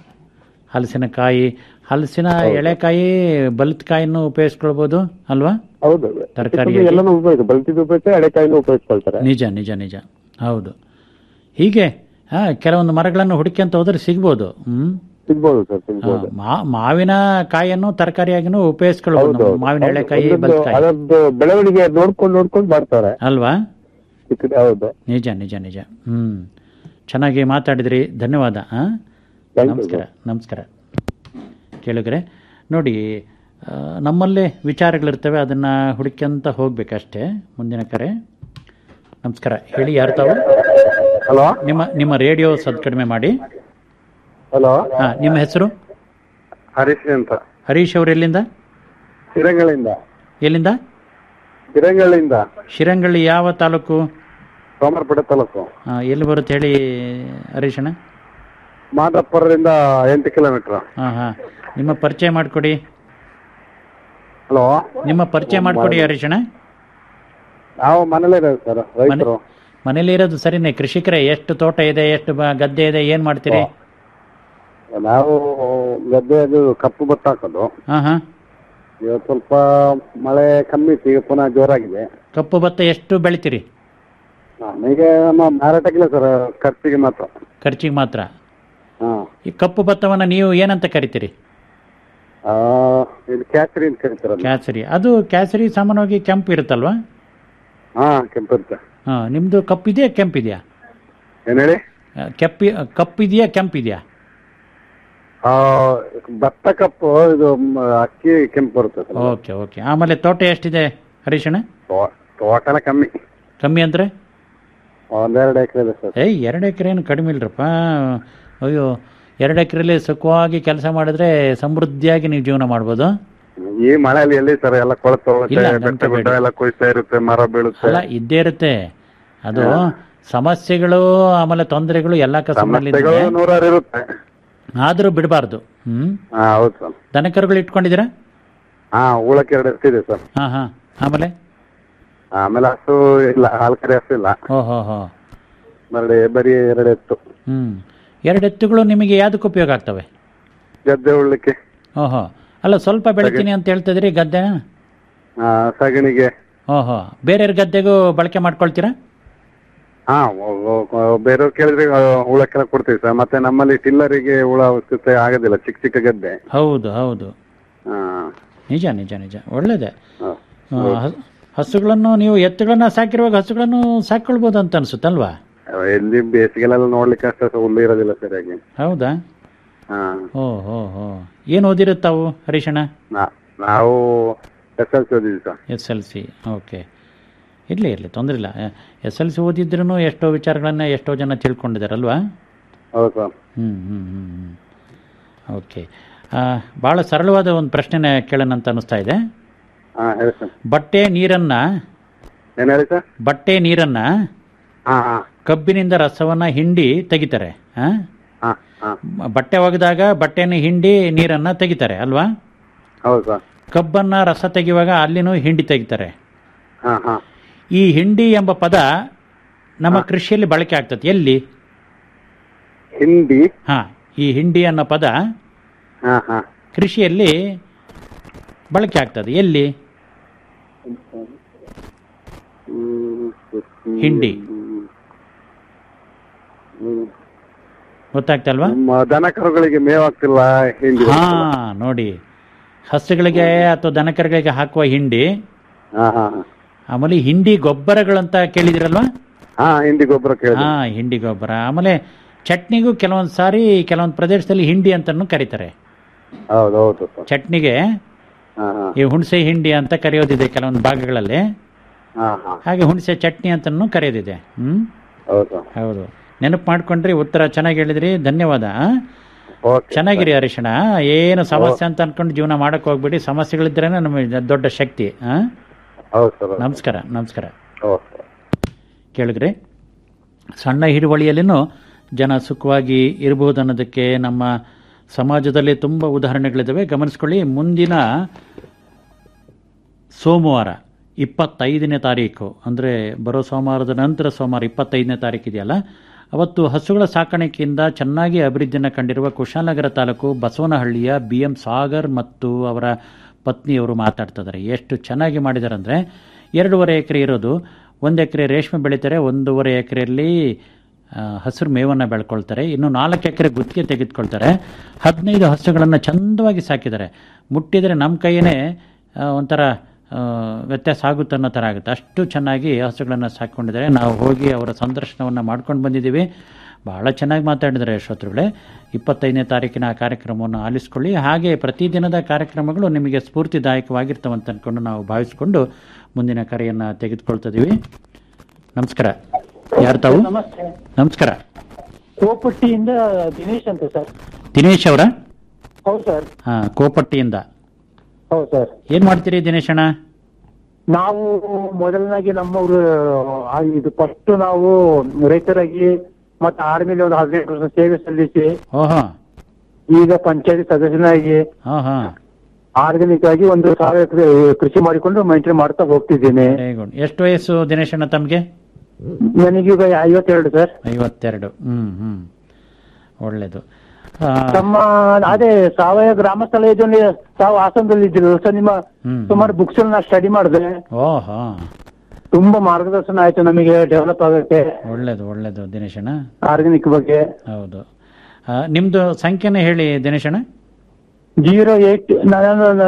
ಹಲಸಿನಕಾಯಿ ಹಲಸಿನ ಎಳೆಕಾಯಿ ಬಲಿತ ಕಾಯಿನೂ ಉಪಯೋಗಿಸ್ಕೊಳ್ಬೋದು ಅಲ್ವಾ ಹೌದು ತರಕಾರಿ ಚಿಕ್ಕದು ಎಲ್ಲಾನು ಉಪಯೋಗ ಬಲ್ತಿದ್ದು ಉಪಯೋಗ ಎಳೆಕಾಯಿನೂ ಉಪಯೋಗಿಸ್ಕೊಳ್ತಾರೆ ನಿಜ ನಿಜ ನಿಜ ಹೌದು ಹೀಗೆ ಆ, ಕೆಲವೊಂದು ಮರಗಳನ್ನು ಹುಡುಕ್ಯಂತ ಹೋದ್ರೆ ಸಿಗ್ಬೋದು ಹ್ಮ್ ಸಿಗ್ಬೋದು ಸರ್ ಆ, ಸಿಗ್ಬೋದು ಮಾ- ಮಾವಿನ ಕಾಯನ್ನು ತರಕಾರಿಯಾಗಿನೂ ಉಪಯೋಗಿಸ್ಕೊಳ್ಬೋದು ಹೌದು, ನಾವು ಹೌದು. ಮಾವಿನ ಹೌದು, ಎಳೆಕಾಯಿ ಒಂದೊಂದು ಬಲಿತಕಾಯಿ ಅದರದ್ದು ಬೆಳವಣಿಗೆ ನೋಡ್ಕೊಂಡು ನೋಡ್ಕೊಂಡು ಮಾಡ್ತಾರೆ ಅಲ್ವಾ ಚಿಕ್ಕದು ಹೌದು ನಿಜ ನಿಜ ನಿಜ ಹ್ಮ್ ಚೆನ್ನಾಗಿ ಮಾತಾಡಿದ್ರಿ ಧನ್ಯವಾದ ಆ? Thank you, ನಮಸ್ಕಾರ ನಮಸ್ಕಾರ ಕೇಳಿದ್ರೆ ನೋಡಿ ಆ, ನಮ್ಮಲ್ಲೇ ವಿಚಾರಗಳಿರ್ತವೆ ಅದನ್ನ ಹುಡುಕ್ಯಂತ ಹೋಗ್ಬೇಕಷ್ಟೇ ಮುಂದಿನ ಕರೆ ನಮಸ್ಕಾರ ಹೇಳಿ ಯಾರು ತಾವು ಹಲೋ ನಿಮ್ಮ ನಿಮ್ಮ ರೇಡಿಯೋ ಸದ್ ಕಡಿಮೆ ಮಾಡಿ ಹಲೋ ಹಾ ನಿಮ್ಮ ಹೆಸರು ಹರೀಶ್ ಅಂತ ಹರೀಶ್ ಅವರು ಎಲ್ಲಿಂದ ಹಿರಂಗಳಿಂದ ಎಲ್ಲಿಂದ ಹಿರಂಗಳಿಂದ ಶಿರಂಗಳ್ಳಿ ಯಾವ ತಾಲೂಕು ಸೋಮರಪೇಟೆ ತಾಲೂಕು ಆ, ಎಲ್ಲಿ ಬರುತ್ತೆ ಹೇಳಿ ಹರೀಶಣ್ಣ ಮಾದಪ್ಪರದಿಂದ ಎಂಟು ಕಿಲೋಮೀಟರ್ ಹಾ ಹಾ ನಿಮ್ಮ ಪರಿಚಯ ಮಾಡಿಕೊಡಿ ಹಲೋ ನಿಮ್ಮ ಪರಿಚಯ ಮಾಡಿಕೊಡಿ ಹರೀಶಣ್ಣ ನಾವು ಮನೇಲೇ ಇರೋದು ಸರ್ ರೈತರು ಮನೇಲಿ ಇರೋದು ಸರಿನೇ ಕೃಷಿಕರೇ ಎಷ್ಟು ತೋಟ ಇದೆ ಎಷ್ಟು ಬ- ಗದ್ದೆ ಇದೆ ಏನ್ ಮಾಡ್ತೀರಿ ನಾವು ಗದ್ದೆ ಅದು ಕಪ್ಪು ಭತ್ತ ಹಾಕೋದು ಹಾ ಹಾ ಇವತ್ತು ಸ್ವಲ್ಪ ಮಳೆ ಕಮ್ಮಿ ಇತ್ತು ಈಗ ಪುನಃ ಜೋರಾಗಿದೆ ಕಪ್ಪು ಭತ್ತ ಎಷ್ಟು ಬೆಳಿತೀರಿ ನಮಗೆ ನಮ್ಮ ಮಾರಾಟಕ್ಕಿಲ್ಲ ಸರ್ ಖರ್ಚಿಗೆ ಮಾತ್ರ ಖರ್ಚಿಗೆ ಮಾತ್ರ ಹಾ ಈ ಕಪ್ಪು ಭತ್ತವನ್ನ ನೀವು ಏನಂತ ಕರಿತೀರಿ ಆ, ಇದು ಕ್ಯಾಸರಿ ಅಂತ ಕರೀತಾರಲ್ಲ ಕ್ಯಾಸರಿ ಅದು ಕ್ಯಾಸರಿ ಸಾಮಾನ್ಯವಾಗಿ ಕೆಂಪು ಇರುತ್ತಲ್ವಾ ಹಾ ಕೆಂಪು ಇರುತ್ತೆ ಹಾ ನಿಮ್ದು ಕಪ್ಪಿದೆಯಾ ಕೆಂಪಿದೆಯಾ ಏನ್ ಹೇಳಿ ಆ, ಕೆಪ್ಪಿ ಕಪ್ಪಿದೆಯಾ ಕೆಂಪಿದೆಯಾ ಆ, ಭತ್ತ ಕಪ್ಪು ಇದು ಮ, ಅಕ್ಕಿ ಕೆಂಪು ಬರುತ್ತೆ ಸರ್ ಓಕೆ ಓಕೆ ಆಮೇಲೆ ತೋಟ ಎಷ್ಟಿದೆ ಹರೀಶಣ್ಣ ತೋ- ತೋಟ ಎಲ್ಲ ಕಮ್ಮಿ ಕಮ್ಮಿ ಅಂದ್ರೆ ಒಂದೆರಡು ಎಕರೆ ಇದೆ ಸರ್ ಏಯ್ ಎರಡು ಎಕರೆ ಏನು ಕಡಿಮೆ ಇಲ್ರಪ್ಪ ಅಯ್ಯೋ ಎರಡು ಎಕರೆಲಿ ಸುಖವಾಗಿ ಕೆಲಸ ಮಾಡಿದ್ರೆ ಸಮೃದ್ಧಿಯಾಗಿ ನೀವು ಜೀವನ ಮಾಡ್ಬೋದು ಈ ಮಳೆಯಲ್ಲಿ ಎಲ್ಲಿ ಸರ್ ಎಲ್ಲ ಕೊಳತು ಇಲ್ಲ, ಬೆಟ್ಟ ಗಂಟೆ ಗುಡ್ಡ ಬೇಡ. ಎಲ್ಲ ಕುಯ್ತಾ ಇರುತ್ತೆ ಮರ ಬೀಳುತ್ತೆ ಅಲ್ಲ ಇದ್ದೇ ಇರುತ್ತೆ ಅದು ಸಮಸ್ಯೆಗಳು ಆಮೇಲೆ ತೊಂದರೆಗಳು ಎಲ್ಲ ಕಸಬಲ್ಲಿ ಸಮಸ್ಯೆಗಳು ನೂರಾರು ಇರುತ್ತೆ ಆದ್ರೂ ಬಿಡಬಾರ್ದು ಹ್ಮ್ ಹಾ ಹೌದು ಸರ್ ದನಕರುಗಳು ಇಟ್ಕೊಂಡಿದ್ದೀರಾ ಹಾ ಉಳಕ್ಕೆ ಎರಡು ಎಷ್ಟಿದೆ ಸರ್ ಹಾ ಹಾ ಆಮೇಲೆ ಆಮೇಲೆ ಹಸು ಇಲ್ಲ ಹಾಲು ಕರೆ ಹಸು ಇಲ್ಲ ಓಹೋ ಹೋ ಮರಳಿ ಬರೀ ಎರಡು ಎತ್ತು ಹ್ಮ್ ಎರಡು ಎತ್ತುಗಳು ನಿಮಗೆ ಯಾವ್ದಕ್ಕೆ ಉಪಯೋಗ ಆಗ್ತವೆ ಗದ್ದೆ ಉಳ್ಳಿಕ್ಕೆ ಓಹೋ ಅಲ್ಲ ಸ್ವಲ್ಪ ಬೆಳಿತೀನಿ ಅಂತ ಹೇಳ್ತಿದ್ರಿ ಗದ್ದೆ ಆ, ಸಗಣಿಗೆ ಓಹೋ ಬೇರೆಯವ್ರ ಗದ್ದೆಗೂ ಬಳಕೆ ಮಾಡ್ಕೊಳ್ತೀರಾ ಹಾ ಬೇರೆಯವ್ರು ಕೇಳಿದ್ರೆ ಆ, ಉಳಕ್ಕೆಲ್ಲ ಕೊಡ್ತೀವಿ ಸರ್ ಮತ್ತೆ ನಮ್ಮಲ್ಲಿ ಟಿಲ್ಲರಿಗೆ ಉಳ ಅವಶ್ಯಕತೆ ಆಗೋದಿಲ್ಲ ಚಿಕ್ಕ ಚಿಕ್ಕ ಗದ್ದೆ ಹೌದು ಹೌದು ಹಾ ನಿಜ ನಿಜ ನಿಜ ಒಳ್ಳೇದೆ ಹಾ. ಆ, ಹ- ಹಸುಗಳನ್ನು ನೀವು ಎತ್ತುಗಳನ್ನ ಸಾಕಿರುವಾಗ ಹಸುಗಳನ್ನು ಸಾಕೊಳ್ಬೋದು ಅಂತ ಅನ್ಸುತ್ತಲ್ವಾ ಎಲ್ಲಿ ಬೇಸಿಗೆಲೆಲ್ಲ ನೋಡ್ಲಿಕ್ಕೆ ಅಷ್ಟೇ ಸರ್ ಹುಲ್ಲು ಇರೋದಿಲ್ಲ ಸರಿಯಾಗಿ ಹೌದಾ ಹಾ ಓ ಹೋ ಹೋ ಏನು ಓದಿರುತ್ತಾವು ಹರೀಶಣ್ಣ ನಾ- ನಾವು ಎಸ್ ಎಲ್ ಸಿ ಓದಿದ್ವಿ sir S L C okay ಇರಲಿ ಇರಲಿ ತೊಂದರೆ ಇಲ್ಲ ಎಸ್ ಎಲ್ ಸಿ ಓದಿದ್ರೂ ಎಷ್ಟೋ ವಿಚಾರಗಳನ್ನ ಎಷ್ಟೋ ಜನ ತಿಳ್ಕೊಂಡಿದ್ದಾರಲ್ವಾ ಹೌದು ಸರ್ ಹ್ಞೂ ಹ್ಞೂ ಹ್ಞೂ ಹ್ಞೂ ಓಕೆ ಭಾಳ ಸರಳವಾದ ಒಂದು ಪ್ರಶ್ನೆನ ಕೇಳೋಣ ಅಂತ ಅನಿಸ್ತಾ ಇದೆ ಹಾ ಹೇಳಿ ಸರ್ ಬಟ್ಟೆ ನೀರನ್ನು ಏನ್ ಹೇಳಿ ಸರ್ ಬಟ್ಟೆ ನೀರನ್ನು ಹಾ ಹಾ ಕಬ್ಬಿನಿಂದ ರಸವನ್ನು ಹಿಂಡಿ ತೆಗಿತಾರೆ ಆ? ಹಾ ಹಾ ಬಟ್ಟೆ ಒಗೆದಾಗ ಬಟ್ಟೆನ ಹಿಂಡಿ ನೀರನ್ನು ತೆಗಿತಾರೆ ಅಲ್ವಾ ಹೌದು ಸರ್ ಕಬ್ಬನ್ನು ರಸ ತೆಗೆಯುವಾಗ ಅಲ್ಲಿನೂ ಹಿಂಡಿ ತೆಗಿತಾರೆ ಹಾ ಹಾ ಈ ಹಿಂಡಿ ಎಂಬ ಪದ ನಮ್ಮ ಕೃಷಿಯಲ್ಲಿ ಬಳಕೆ ಆಗ್ತದೆ ಎಲ್ಲಿ ಹಿಂಡಿ ಹಾ ಈ ಹಿಂಡಿ ಅನ್ನೋ ಪದ ಹಾ ಹಾ ಕೃಷಿಯಲ್ಲಿ ಬಳಕೆ ಆಗ್ತದೆ ಎಲ್ಲಿ ಹಿಂಡಿ ಗೊತ್ತಾಗ್ತಲ್ವಾ ನಮ್ಮ ದನ ಕರುಗಳಿಗೆ ಮೇವಾಗ್ತಿಲ್ಲ ಹಿಂಡಿ ಹಾ ನೋಡಿ ಹಸುಗಳಿಗೆ ಅಥವಾ ದನಕರುಗಳಿಗೆ ಹಾಕುವ ಹಿಂಡಿ ಹಾ ಹಾ ಹಾ. ಆಮೇಲೆ ಹಿಂಡಿ ಗೊಬ್ಬರಗಳಂತ ಕೇಳಿದಿರಲ್ವಾ ಹಾ ಹಿಂಡಿ ಗೊಬ್ಬರ ಕೇಳಿದೆ ಹಾ ಹಿಂಡಿ ಗೊಬ್ಬರ ಆಮೇಲೆ ಚಟ್ನಿಗೂ ಕೆಲವೊಂದು ಸಾರಿ ಕೆಲವೊಂದು ಪ್ರದೇಶದಲ್ಲಿ ಹಿಂಡಿ ಅಂತಾನು ಕರೀತಾರೆ ಹೌದು ಹೌದು ಸರ್ ಚಟ್ನಿಗೆ ಹಾ ಹಾ ಈ ಹುಣಸೆ ಹಿಂಡಿ ಅಂತ ಕರೆಯೋದಿದೆ ಕೆಲವೊಂದು ಭಾಗಗಳಲ್ಲಿ ಹಾ ಹಾ ಹಾಗೆ ಹುಣಸೆ ಚಟ್ನಿ ಅಂತಾನು ಕರೆಯೋದಿದೆ ಹ್ಮ್ ಹೌದು ಹೌದು ನೆನಪು ಮಾಡ್ಕೊಂಡ್ರಿ ಉತ್ತರ ಚೆನ್ನಾಗಿ ಹೇಳಿದ್ರಿ ಧನ್ಯವಾದ ಆ? ಚೆನ್ನಾಗಿರಿ ಹರೀಶಣ ಏನು ಸಮಸ್ಯೆ ಅಂತ ಅನ್ಕೊಂಡು ಜೀವನ ಮಾಡಕ್ ಹೋಗ್ಬಿಡಿ ಸಮಸ್ಯೆಗಳಿದ್ರೇನೆ ನಮಗೆ ದೊಡ್ಡ ಶಕ್ತಿ ಆ? ಹೌದು ಸರ್ ನಮಸ್ಕಾರ ನಮಸ್ಕಾರ ಹೌದು ಕೇಳಿದ್ರಿ ಸಣ್ಣ ಹಿಡುವಳಿಯಲ್ಲಿನೂ ಜನ ಸುಖವಾಗಿ ಇರಬಹುದು ಅನ್ನೋದಕ್ಕೆ ನಮ್ಮ ಸಮಾಜದಲ್ಲಿ ತುಂಬ ಉದಾಹರಣೆಗಳಿದ್ದಾವೆ ಗಮನಿಸ್ಕೊಳ್ಳಿ ಮುಂದಿನ ಸೋಮವಾರ ಇಪ್ಪತ್ತೈದನೇ ತಾರೀಕು ಅಂದರೆ ಬರೋ ಸೋಮವಾರದ ನಂತರ ಸೋಮವಾರ ಇಪ್ಪತ್ತೈದನೇ ತಾರೀಕು ಇದೆಯಲ್ಲ ಅವತ್ತು ಹಸುಗಳ ಸಾಕಾಣಿಕೆಯಿಂದ ಚೆನ್ನಾಗಿ ಅಭಿವೃದ್ಧಿಯನ್ನು ಕಂಡಿರುವ ಕುಶಾಲನಗರ ತಾಲೂಕು ಬಸವನಹಳ್ಳಿಯ ಬಿ ಎಂ ಸಾಗರ್ ಮತ್ತು ಅವರ ಪತ್ನಿಯವರು ಮಾತಾಡ್ತಾ ಇದ್ದಾರೆ ಎಷ್ಟು ಚೆನ್ನಾಗಿ ಮಾಡಿದ್ದಾರೆ ಅಂದರೆ ಎರಡೂವರೆ ಎಕರೆ ಇರೋದು ಒಂದು ಎಕರೆ ರೇಷ್ಮೆ ಬೆಳೀತಾರೆ ಒಂದೂವರೆ ಎಕರೆಯಲ್ಲಿ ಹಸಿರು ಮೇವನ್ನು ಬೆಳ್ಕೊಳ್ತಾರೆ ಇನ್ನು ನಾಲ್ಕು ಎಕರೆ ಗುತ್ತಿಗೆ ತೆಗೆದುಕೊಳ್ತಾರೆ ಹದಿನೈದು ಹಸುಗಳನ್ನು ಚಂದವಾಗಿ ಸಾಕಿದ್ದಾರೆ ಮುಟ್ಟಿದರೆ ನಮ್ಮ ಕೈಯೇ ಆ, ಒಂಥರ ಆ, ವ್ಯತ್ಯಾಸ ಆಗುತ್ತೆ ಅನ್ನೋ ಥರ ಆಗುತ್ತೆ ಅಷ್ಟು ಚೆನ್ನಾಗಿ ಹಸುಗಳನ್ನು ಸಾಕೊಂಡಿದ್ದಾರೆ ನಾವು ಹೋಗಿ ಅವರ ಸಂದರ್ಶನವನ್ನು ಮಾಡ್ಕೊಂಡು ಬಂದಿದ್ದೀವಿ ಬಹಳ ಚೆನ್ನಾಗಿ ಮಾತಾಡಿದ್ದಾರೆ ಶ್ರೋತೃಗಳೇ ಇಪ್ಪತ್ತೈದನೇ ತಾರೀಕಿನ ಆ ಕಾರ್ಯಕ್ರಮವನ್ನು ಆಲಿಸ್ಕೊಳ್ಳಿ ಹಾಗೆ ಪ್ರತಿದಿನದ ಕಾರ್ಯಕ್ರಮಗಳು ನಿಮಗೆ ಸ್ಫೂರ್ತಿದಾಯಕವಾಗಿರ್ತವೆ ಅಂತ ಅಂದ್ಕೊಂಡು ನಾವು ಭಾವಿಸ್ಕೊಂಡು ಮುಂದಿನ ಕರೆಯನ್ನು ತೆಗೆದುಕೊಳ್ತಿದ್ದೀವಿ ನಮಸ್ಕಾರ ಯಾರು ತಾವು ನಮಸ್ತೆ ನಮಸ್ಕಾರ ಕೋಪಟ್ಟಿಯಿಂದ ದಿನೇಶ್ ಅಂತ ಸರ್ ದಿನೇಶ್ ಅವರ ಹೌದು ಸರ್ ಹಾ ಕೋಪಟ್ಟಿಯಿಂದ ಹೌದು ಸರ್ ಏನ್ ಮಾಡ್ತೀರಿ ದಿನೇಶ್ ಅಣ್ಣ ನಾವು ಮೊದಲನಾಗಿ ನಮ್ಮವರು ಆ, ಇದು ಫಸ್ಟ್ ನಾವು ರೈತರಾಗಿ ಮತ್ತೆ ಆರ್ಮಿಲಿ ಒಂದು ಹದಿನೆಂಟು ವರ್ಷ ಸೇವೆ ಸಲ್ಲಿಸಿ ಓಹೋ ಈಗ ಪಂಚಾಯತಿ ಸದಸ್ಯನಾಗಿ ಹಾ ಹಾ ಆರ್ಗಾನಿಕ್ ಆಗಿ ಒಂದು ಸಾವಿರ ಎಕರೆ ಕೃಷಿ ಮಾಡಿಕೊಂಡು ಮೈಂಟೈನ್ ಮಾಡ್ತಾ ಹೋಗ್ತಿದ್ದೇನೆ ವೆರಿ ಗುಡ್ ಎಷ್ಟು ವಯಸ್ಸು ದಿನೇಶ್ ಅಣ್ಣ ತಮಗೆ ನನಗೀಗ ಐವತ್ತೆರಡು ಸರ್ ಐವತ್ತೆರಡು ಹ್ಮ್ ಹ್ಮ್ ಒಳ್ಳೇದು ಆ, ತಮ್ಮ ಅದೇ ಸಾವಯವ ಗ್ರಾಮ ಸ್ಥಳ ಯೋಜನೆ ತಾವು ಹಾಸನದಲ್ಲಿ ಇದ್ದಿರಲ್ಲ ಸರ್ ನಿಮ್ಮ ಹ್ಮ್. ಸುಮಾರು ಬುಕ್ಸ್ ನಾ ಸ್ಟಡಿ ಮಾಡಿದೆ ಓಹೋ ತುಂಬಾ ಮಾರ್ಗದರ್ಶನ ಆಯ್ತು ನಮಗೆ ಡೆವಲಪ್ ಆಗಕ್ಕೆ ಒಳ್ಳೇದು ಒಳ್ಳೇದು ದಿನೇಶ್ ಅಣ್ಣ ಆರ್ಗಾನಿಕ್ ಬಗ್ಗೆ ಹೌದು ಆ, ನಿಮ್ದು ಸಂಖ್ಯೆನ ಹೇಳಿ ದಿನೇಶ್ ಅಣ್ಣ zero eight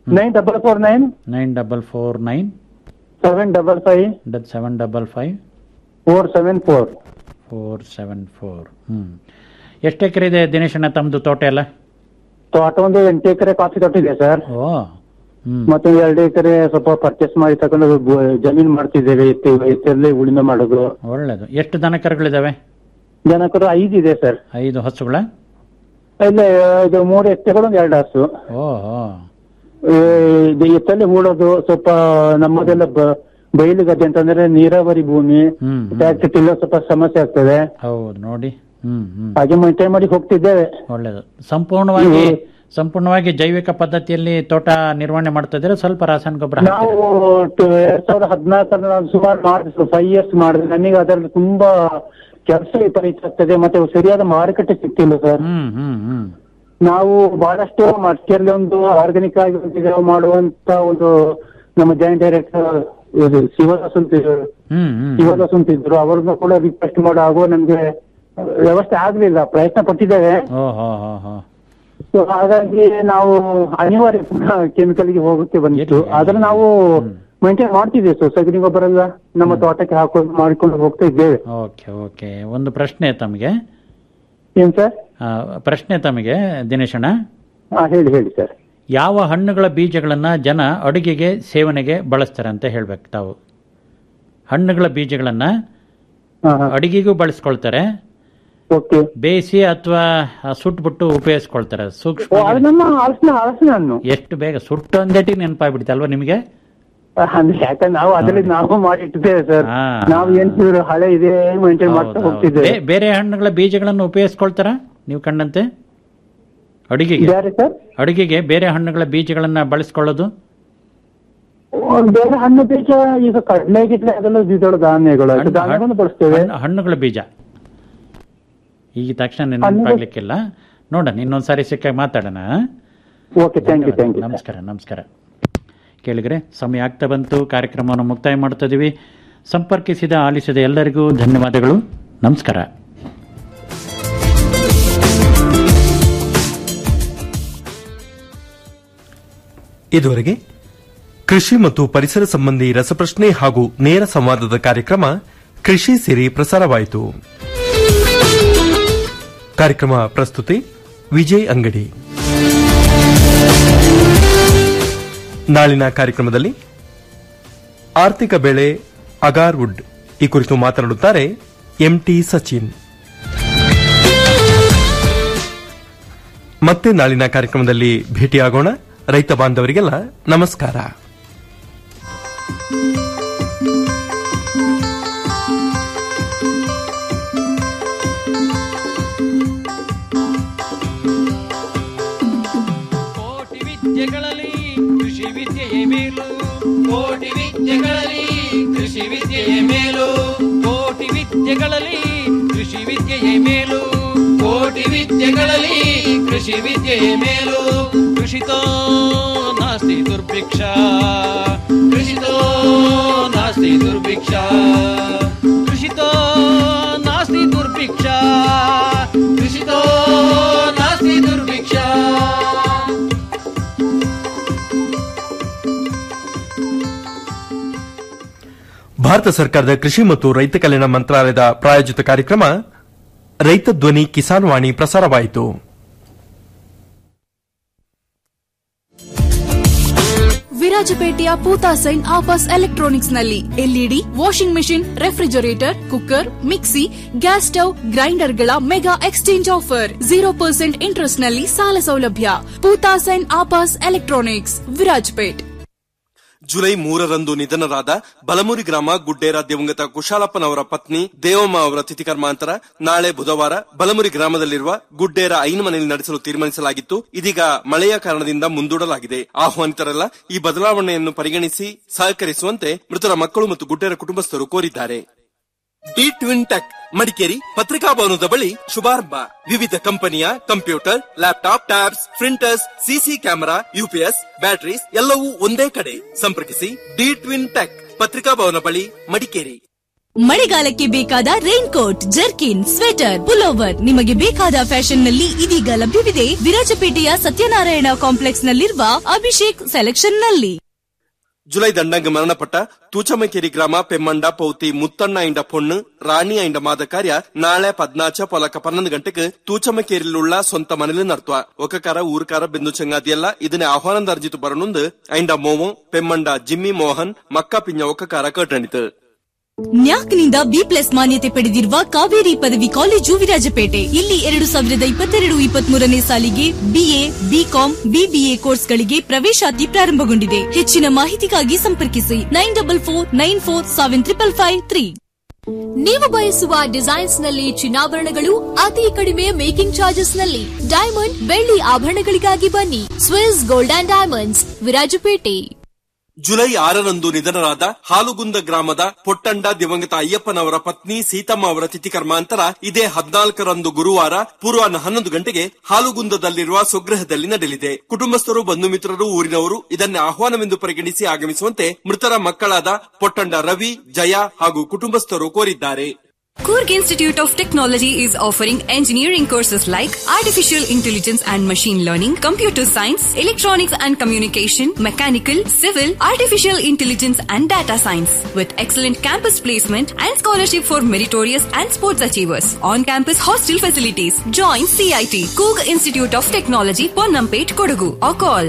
nine double four nine nine double four nine seven double five seven double five four seven four four seven four ಹ್ಮ್ ಎಷ್ಟು ಎಕರೆ ಇದೆ ದಿನೇಶಣ್ಣ ತಮ್ಮದು ತೋಟ ಎಲ್ಲ ತೋಟ ಒಂದು ಎಂಟು ಎಕರೆ ಕಾಫಿ ತೋಟ ಇದೆ ಸರ್ ಓ ಹ್ಮ್ ಮತ್ತೆ ಒಂದು ಎರಡು ಎಕರೆ ಸ್ವಲ್ಪ ಪರ್ಚೇಸ್ ಮಾಡಿ ತಗೊಂಡು ಗು- ಜಮೀನ್ ಮಾಡ್ತಿದ್ದೇವೆ ಎತ್ತಿ ಎತ್ತಲ್ಲಿ ಉಳುಮೆ ಮಾಡೋದು ಒಳ್ಳೇದು ಎಷ್ಟು ದನ ಕರುಗಳಿದಾವೆ ಜನಕರು ಐದು ಇದೆ ಸರ್ ಐದು ಹಸುಗಳ ಇಲ್ಲ ಇದು ಮೂರು ಎತ್ತುಗಳು ಒಂದು ಎರಡು ಹಸು ಓಹೋ ಈ ಇದು ಎತ್ತಲ್ಲಿ ಹೂಡೋದು ಸ್ವಲ್ಪ ನಮ್ಮದೆಲ್ಲ ಬ- ಬಯಲು ಗದ್ದೆ ಅಂತಂದ್ರೆ ನೀರಾವರಿ ಭೂಮಿ ಹ್ಮ್ ಟ್ಯಾಕ್ಟರ್ ಟಿಲ್ಲರ್ ಸ್ವಲ್ಪ ಸಮಸ್ಯೆ ಆಗ್ತದೆ ಹೌದು ನೋಡಿ ಹ್ಮ್ ಹ್ಮ್ ಹಾಗೆ ಮೇಂಟೈನ್ ಮಾಡಿ ಹೋಗ್ತಿದ್ದೇವೆ ಒಳ್ಳೇದು ಸಂಪೂರ್ಣವಾಗಿ ಸಂಪೂರ್ಣವಾಗಿ ಜೈವಿಕ ಪದ್ಧತಿಯಲ್ಲಿ ತೋಟ ನಿರ್ವಹಣೆ ಮಾಡ್ತಾ ಇದ್ರೆ ಸ್ವಲ್ಪ ರಾಸಾಯನಿಕ ಗೊಬ್ಬರ ನಾವು ಟ- ಎರಡ್ ಸಾವಿರದ ಹದಿನಾಲ್ಕರಲ್ಲಿ ನಾನು ಸುಮಾರು ಮಾಡಿದ್ರು ಫೈವ್ ಇಯರ್ಸ್ ಮಾಡಿದ್ರೆ ನನಗೆ ಅದರಲ್ಲಿ ತುಂಬಾ ಕೆಲಸ ವಿಪರೀತ ಆಗ್ತದೆ ಮತ್ತೆ ಸರಿಯಾದ ಮಾರುಕಟ್ಟೆ ಸಿಗ್ತಿಲ್ಲ ಸರ್ ಹ್ಮ್ ಹ್ಮ್ ಹ್ಮ್ ನಾವು ಬಹಳಷ್ಟು ಮಡಿಕೇರಿಯಲ್ಲಿ ಒಂದು ಆರ್ಗಾನಿಕ್ ಆಗಿ ಒಂದು ಇದು ಮಾಡುವಂತ ಒಂದು ನಮ್ಮ ಜಾಯಿಂಟ್ ಡೈರೆಕ್ಟರ್ ಶಿವದಾಸ್ ಅಂತ ಹ್ಮ್ ಹ್ಮ್ ಶಿವದಾಸ್ ಅಂತ ಇದ್ರು ಅವ್ರನ್ನ ಕೂಡ ರಿಕ್ವೆಸ್ಟ್ ಮಾಡೋ ಆಗೋ ನಮ್ಗೆ ವ್ಯವಸ್ಥೆ ಆಗ್ಲಿಲ್ಲ ಪ್ರಯತ್ನ ಪಟ್ಟಿದ್ದೇವೆ ಓ ಹೋ ಹೋ ಹೋ ಸೊ ಹಾಗಾಗಿ ನಾವು ಅನಿವಾರ್ಯ ಕೆಮಿಕಲ್ ಗೆ ಹೋಗಕ್ಕೆ ಬಂದಿತ್ತು ಆದ್ರೆ ನಾವು ಮೇಂಟೈನ್ ಮಾಡ್ತಿದ್ದೇವೆ ಸರ್ ಸಗಣಿ ಗೊಬ್ಬರ ಎಲ್ಲ ನಮ್ಮ ತೋಟಕ್ಕೆ ಹಾಕೊಂಡು ಮಾಡಿಕೊಂಡು ಹೋಗ್ತಾ ಇದ್ದೇವೆ ಓಕೆ ಓಕೆ ಒಂದು ಪ್ರಶ್ನೆ ತಮಗೆ ಏನ್ ಸರ್ ಆ, ಪ್ರಶ್ನೆ ತಮಗೆ ದಿನೇಶಣ್ಣ ಹಾ ಹೇಳಿ ಹೇಳಿ ಸರ್ ಯಾವ ಹಣ್ಣುಗಳ ಬೀಜಗಳನ್ನ ಜನ ಅಡುಗೆಗೆ ಸೇವನೆಗೆ ಬಳಸ್ತಾರೆ ಅಂತ ಹೇಳ್ಬೇಕು ತಾವು ಹಣ್ಣುಗಳ ಬೀಜಗಳನ್ನ ಅಡಿಗೆಗೂ ಬಳಸ್ಕೊಳ್ತಾರೆ ಓಕೆ ಬೇಯಿಸಿ ಅಥವಾ ಸುಟ್ಬಿಟ್ಟು ಉಪಯೋಗಿಸ್ಕೊಳ್ತಾರೆ ಸೂಕ್ಷ್ಮ ಅದು ನಮ್ಮ ಹಲಸಿನ ಹಲಸಿನ ಹಣ್ಣು ಎಷ್ಟು ಬೇಗ ಸುಟ್ಟು ಅಂದೇಟಿ ನೆನಪಾಗ್ಬಿಡುತ್ತೆ ಅಲ್ವಾ ನಿಮಗೆ ಅಂದ್ರೆ ಯಾಕಂದ್ರೆ ನಾವು ಅದರಲ್ಲಿ ನಾವು ಮಾಡಿಟ್ಟಿದ್ದೇವೆ ಸರ್ ಹಾ. ನಾವು ಏನ್ ಹಳೆ ಇದೆ ಮೇಂಟೈನ್ ಮಾಡ್ತಾ ಹೋಗ್ತಿದ್ದೇವೆ ಬೇ- ಬೇರೆ ಹಣ್ಣುಗಳ ಬೀಜಗಳನ್ನು ಉಪಯೋಗಿಸ್ಕೊಳ್ತಾರ ನೀವು ಕಂಡಂತೆ ಅಡುಗೆಗೆ ಯಾರು ಸರ್ ಅಡುಗೆಗೆ ಬೇರೆ ಹಣ್ಣುಗಳ ಬೀಜಗಳನ್ನ ಬಳಸ್ಕೊಳ್ಳೋದು ಬೇರೆ ಹಣ್ಣು ಬೀಜ ಈಗ ಕಡಲೆ ಗಿಡ್ಲೆ ಅದೆಲ್ಲ ದ್ವಿದಳ ಧಾನ್ಯಗಳು ಅದು ಧಾನ್ಯಗಳನ್ನು ಬಳಸ್ತೇವೆ ಹಣ್ಣು- ಹಣ್ಣುಗಳ ಬೀಜ ಈಗ ತಕ್ಷಣ ನೆನಪಾಗ್ಲಿಕ್ಕಿಲ್ಲ ನೋಡೋಣ ಇನ್ನೊಂದ್ಸಾರಿ ಸಿಕ್ಕಾಗ ಮಾತಾಡೋಣ okay thank you thank you ನಮಸ್ಕಾರ ನಮಸ್ಕಾರ ಕೇಳಿದ್ರೆ ಸಮಯ ಆಗ್ತಾ ಬಂತು ಕಾರ್ಯಕ್ರಮವನ್ನು ಮುಕ್ತಾಯ ಮಾಡ್ತಾ ಇದೀವಿ ಸಂಪರ್ಕಿಸಿದ ಆಲಿಸಿದ ಎಲ್ಲರಿಗೂ ಧನ್ಯವಾದಗಳು ನಮಸ್ಕಾರ ಇದುವರೆಗೆ ಕೃಷಿ ಮತ್ತು ಪರಿಸರ ಸಂಬಂಧಿ ರಸಪ್ರಶ್ನೆ ಹಾಗೂ ನೇರ ಸಂವಾದದ ಕಾರ್ಯಕ್ರಮ ಕೃಷಿ ಸಿರಿ ಪ್ರಸಾರವಾಯಿತು ಕಾರ್ಯಕ್ರಮ ಪ್ರಸ್ತುತಿ ವಿಜಯ್ ಅಂಗಡಿ ನಾಳಿನ ಕಾರ್ಯಕ್ರಮದಲ್ಲಿ ಆರ್ಥಿಕ ಬೆಳೆ ಅಗಾರ್ವುಡ್ ಈ ಕುರಿತು ಮಾತನಾಡುತ್ತಾರೆ ಎಂಟಿ ಸಚಿನ್ ಮತ್ತೆ ನಾಳಿನ ಕಾರ್ಯಕ್ರಮದಲ್ಲಿ ಭೇಟಿಯಾಗೋಣ ರೈತ ಬಾಂಧವರಿಗೆಲ್ಲ ನಮಸ್ಕಾರ ಕೋಟಿ ವಿದ್ಯೆಗಳಲ್ಲಿ ಕೃಷಿ ವಿದ್ಯೆಯೇ ಮೇಲು ಕೋಟಿ ವಿದ್ಯೆಗಳಲ್ಲಿ ಕೃಷಿ ವಿದ್ಯೆಯೇ ಮೇಲು ಕೋಟಿ ವಿದ್ಯೆಗಳಲ್ಲಿ ಕೃಷಿ ವಿದ್ಯೆಯೇ ಮೇಲು ಕೋಟಿ ವಿದ್ಯೆಗಳಲ್ಲಿ ಕೃಷಿ ವಿದ್ಯೆಯೇ ಮೇಲು ಕೃಷಿತೋ ನಾಸ್ತಿ ದುರ್ಭಿಕ್ಷ ಕೃಷಿತೋ ನಾಸ್ತಿ ದುರ್ಭಿಕ್ಷ ಕೃಷಿತೋ ನಾಸ್ತಿ ದುರ್ಭಿಕ್ಷ ಕೃಷಿತೋ ನಾಸ್ತಿ ದುರ್ಭಿಕ್ಷ ಭಾರತ ಸರ್ಕಾರದ ಕೃಷಿ ಮತ್ತು ರೈತ ಕಲ್ಯಾಣ ಮಂತ್ರಾಲಯದ ಪ್ರಾಯೋಜಿತ ಕಾರ್ಯಕ್ರಮ ರೈತ ಧ್ವನಿ ಕಿಸಾನ್ ವಾಣಿ ಪ್ರಸಾರವಾಯಿತು ವಿರಾಜಪೇಟೆಯ ಪೂತಾ ಸೈನ್ ಆಫರ್ಸ್ ಎಲೆಕ್ಟ್ರಾನಿಕ್ಸ್ ನಲ್ಲಿ LED washing machine refrigerator cooker mixie gas stove ಗ್ರೈಂಡರ್ಗಳ mega exchange offer zero percent interest ನಲ್ಲಿ ಸಾಲ ಸೌಲಭ್ಯ ಪೂತಾ sign offers electronics Virajpet July ಮೂರರಂದು ನಿಧನರಾದ ಬಲಮುರಿ ಗ್ರಾಮ ಗುಡ್ಡೇರ ದಿವಂಗತ ಕುಶಾಲಪ್ಪನವರ ಪತ್ನಿ ದೇವಮ್ಮ ಅವರ ತಿಥಿ ಕರ್ಮಾಂತರ ನಾಳೆ ಬುಧವಾರ ಬಲಮುರಿ ಗ್ರಾಮದಲ್ಲಿರುವ ಗುಡ್ಡೇರ ಐನು ಮನೆಯಲ್ಲಿ ನಡೆಸಲು ತೀರ್ಮಾನಿಸಲಾಗಿತ್ತು ಇದೀಗ ಮಳೆಯ ಕಾರಣದಿಂದ ಮುಂದೂಡಲಾಗಿದೆ ಆಹ್ವಾನಿತರೆಲ್ಲ ಈ ಬದಲಾವಣೆಯನ್ನು ಪರಿಗಣಿಸಿ ಸಹಕರಿಸುವಂತೆ ಮೃತರ ಮಕ್ಕಳು ಮತ್ತು ಗುಡ್ಡೇರ ಕುಟುಂಬಸ್ಥರು ಕೋರಿದ್ದಾರೆ ಡಿ ಟ್ವಿನ್ ಟೆಕ್ ಮಡಿಕೇರಿ ಪತ್ರಿಕಾ ಭವನದ ಬಳಿ ಶುಭಾರಂಭ ವಿವಿಧ ಕಂಪನಿಯ computer laptop tabs printers CC camera UPS batteries ಎಲ್ಲವೂ ಒಂದೇ ಕಡೆ ಸಂಪರ್ಕಿಸಿ ಡಿ ಟ್ವಿನ್ ಟೆಕ್ ಪತ್ರಿಕಾ ಭವನ ಬಳಿ ಮಡಿಕೇರಿ ಮಳೆಗಾಲಕ್ಕೆ ಬೇಕಾದ raincoat jerkin sweater pullover ನಿಮಗೆ ಬೇಕಾದ ಫ್ಯಾಷನ್ ನಲ್ಲಿ ಇದೀಗ ಲಭ್ಯವಿದೆ ವಿರಾಜಪೇಟೆಯ ಸತ್ಯನಾರಾಯಣ ಕಾಂಪ್ಲೆಕ್ಸ್ ನಲ್ಲಿರುವ ಅಭಿಷೇಕ್ ಸೆಲೆಕ್ಷನ್ ನಲ್ಲಿ ಜುಲೈ ದಂಡಂಗ ಮರಣಪಟ್ಟ ತೂಚಮಕೇರಿ ಗ್ರಾಮ ಪೆಮ್ಮಂಡ ಪೌತಿ ಮುತ್ತಣ್ಣ ಇಂಡ ಪೊಣ್ಣು ರಾಣಿ ಇಂಡ ಮಾದ ಕಾರ್ಯ ನಾಳೆ ಪದ್ನಾಚ ಪೊಲಕ ಪನ್ನೊಂದು ಗಂಟೆಗೆ ತೂಚಮಕೇರಿലുള്ള ಸೊಂತ ಮನೇಲಿ ನಡ್ತುವ ಒಕಕಾರ ಊರ್ಕಾರ ಬೆಂದು ಚಂಗಾದಿಯಲ್ಲ ಇದನ್ನೇ ಆಹ್ವಾನದ ಅರ್ಜಿತು ಬರನುಂದು ಐಂಡ ಮೋಮೋ ಪೆಮ್ಮಂಡ ಜಿಮ್ಮಿ ಮೋಹನ್ ಮಕ್ಕ ಪಿಂಜ ಒಕಕಾರ ಕಟ್ಟಣಿತು ನ್ಯಾಕ್ನಿಂದ ಬಿ ಪ್ಲಸ್ ಮಾನ್ಯತೆ ಪಡೆದಿರುವ ಕಾವೇರಿ ಪದವಿ ಕಾಲೇಜು ವಿರಾಜಪೇಟೆ ಇಲ್ಲಿ ಎರಡು ಸಾವಿರದ ಇಪ್ಪತ್ತೆರಡು ಇಪ್ಪತ್ಮೂರನೇ ಸಾಲಿಗೆ ಬಿಎ ಬಿಕಾಂ ಬಿಬಿಎ ಕೋರ್ಸ್ಗಳಿಗೆ ಪ್ರವೇಶಾತಿ ಪ್ರಾರಂಭಗೊಂಡಿದೆ ಹೆಚ್ಚಿನ ಮಾಹಿತಿಗಾಗಿ ಸಂಪರ್ಕಿಸಿ nine double four nine four seven triple five three ನೀವು ಬಯಸುವ ಡಿಸೈನ್ಸ್ ನಲ್ಲಿ ಚಿನ್ನಾಭರಣಗಳು ಅತಿ ಕಡಿಮೆ ಮೇಕಿಂಗ್ ಚಾರ್ಜಸ್ ನಲ್ಲಿ ಡೈಮಂಡ್ ಬೆಳ್ಳಿ ಆಭರಣಗಳಿಗಾಗಿ ಬನ್ನಿ Swiss gold and diamonds Virajpet July ಆರರಂದು ನಿಧನರಾದ ಹಾಲುಗುಂದ ಗ್ರಾಮದ ಪೊಟ್ಟಂಡ ದಿವಂಗತ ಅಯ್ಯಪ್ಪನವರ ಪತ್ನಿ ಸೀತಮ್ಮ ಅವರ ತಿಥಿ ಕರ್ಮಾಂತರ ಇದೇ ಹದಿನಾಲ್ಕರಂದು ಗುರುವಾರ ಪೂರ್ವಾಹ್ನ ಹನ್ನೊಂದು ಗಂಟೆಗೆ ಹಾಲುಗುಂದದಲ್ಲಿರುವ ಸ್ವಗೃಹದಲ್ಲಿ ನಡೆಯಲಿದೆ ಕುಟುಂಬಸ್ಥರು ಬಂಧು ಮಿತ್ರರು ಊರಿನವರು ಇದನ್ನೇ ಆಹ್ವಾನವೆಂದು ಪರಿಗಣಿಸಿ ಆಗಮಿಸುವಂತೆ ಮೃತರ ಮಕ್ಕಳಾದ ಪೊಟ್ಟಂಡ ರವಿ ಜಯ ಹಾಗೂ ಕುಟುಂಬಸ್ಥರು ಕೋರಿದ್ದಾರೆ Kurg Institute of Technology is offering engineering courses like Artificial Intelligence and Machine Learning, Computer Science, Electronics and Communication, Mechanical, Civil, Artificial Intelligence and Data Science with excellent campus placement and scholarship for meritorious and sports achievers. On-campus hostel facilities. Join CIT, Kurg Institute of Technology, Ponnampet, Kodagu or call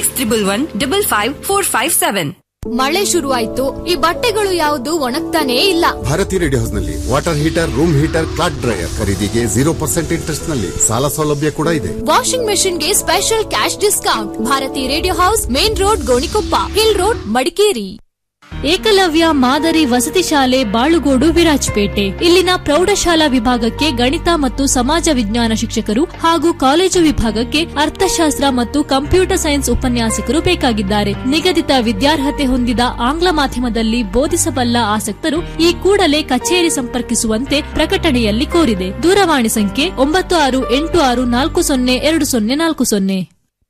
9611 55457. ಮಳೆ ಶುರುವಾಯ್ತು ಈ ಬಟ್ಟೆಗಳು ಯಾವುದು ಒಣಗ್ತಾನೇ ಇಲ್ಲ Bharathi radio house ನಲ್ಲಿ water heater room heater cloth dryer ಖರೀದಿಗೆ zero percent interest ನಲ್ಲಿ ಸಾಲ ಸೌಲಭ್ಯ ಕೂಡ ಇದೆ ವಾಷಿಂಗ್ ಮೆಷಿನ್ ಗೆ special cash discount Bharathi radio house main road Gonikoppa hill road Madikeri Ekalavya ಮಾದರಿ ವಸತಿ ಶಾಲೆ ಬಾಳುಗೋಡು ವಿರಾಜಪೇಟೆ ಇಲ್ಲಿನ ಪ್ರೌಢಶಾಲಾ ವಿಭಾಗಕ್ಕೆ ಗಣಿತ ಮತ್ತು ಸಮಾಜ ವಿಜ್ಞಾನ ಶಿಕ್ಷಕರು ಹಾಗೂ ಕಾಲೇಜು ವಿಭಾಗಕ್ಕೆ ಅರ್ಥಶಾಸ್ತ್ರ ಮತ್ತು ಕಂಪ್ಯೂಟರ್ ಸೈನ್ಸ್ ಉಪನ್ಯಾಸಕರು ಬೇಕಾಗಿದ್ದಾರೆ ನಿಗದಿತ ವಿದ್ಯಾರ್ಹತೆ ಹೊಂದಿದ ಆಂಗ್ಲ ಮಾಧ್ಯಮದಲ್ಲಿ ಬೋಧಿಸಬಲ್ಲ ಆಸಕ್ತರು ಈ ಕೂಡಲೇ ಕಚೇರಿ ಸಂಪರ್ಕಿಸುವಂತೆ ಪ್ರಕಟಣೆಯಲ್ಲಿ ಕೋರಿದೆ ದೂರವಾಣಿ ಸಂಖ್ಯೆ ಒಂಬತ್ತು ಆರು ಎಂಟು ಆರು ನಾಲ್ಕು ಸೊನ್ನೆ ಎರಡು ಸೊನ್ನೆ ನಾಲ್ಕು ಸೊನ್ನೆ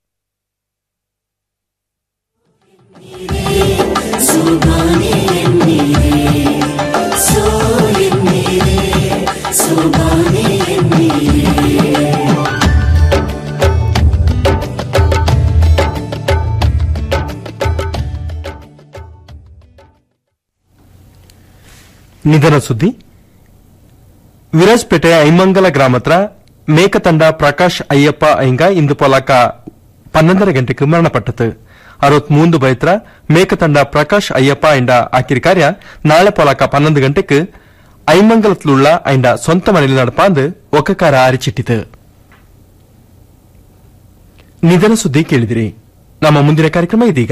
ನಿಧನ ಸುದ್ದಿ ವಿರಾಜ್ಪೇಟೆ ಐಮಂಗಲ ಗ್ರಾಮತ್ರ ಮೇಕತಂಡ ಪ್ರಕಾಶ್ ಅಯ್ಯಪ್ಪ ಐಂಗ ಇಂದು ಪೊಲಕ ಪನ್ನೊಂದರ ಗಂಟೆಗೆ ಮರಣಪಟ್ಟತು ಅರವತ್ಮೂಂದು ಬೈತ್ರ ಮೇಕತಂಡ ಪ್ರಕಾಶ್ ಅಯ್ಯಪ್ಪ ಐಂಡ ಆಕಿರಿ ಕಾರ್ಯ ನಾಳೆ ಪೊಲಕ ಪನ್ನೊಂದು ಗಂಟೆಗೆ ಐಮಂಗಲತ್ಲುಳ್ಳ ಐಂಡ ಸ್ವಂತ ಮನೆಯಲ್ಲಿ ನಡಪಾಂದು ಒಕ್ಕಕಾರ ಅರಿಚಿಟ್ಟಿತು ನಿಧನ ಸುದ್ದಿ ಕೇಳಿದಿರಿ ನಮ್ಮ ಮುಂದಿನ ಕಾರ್ಯಕ್ರಮ ಇದೀಗ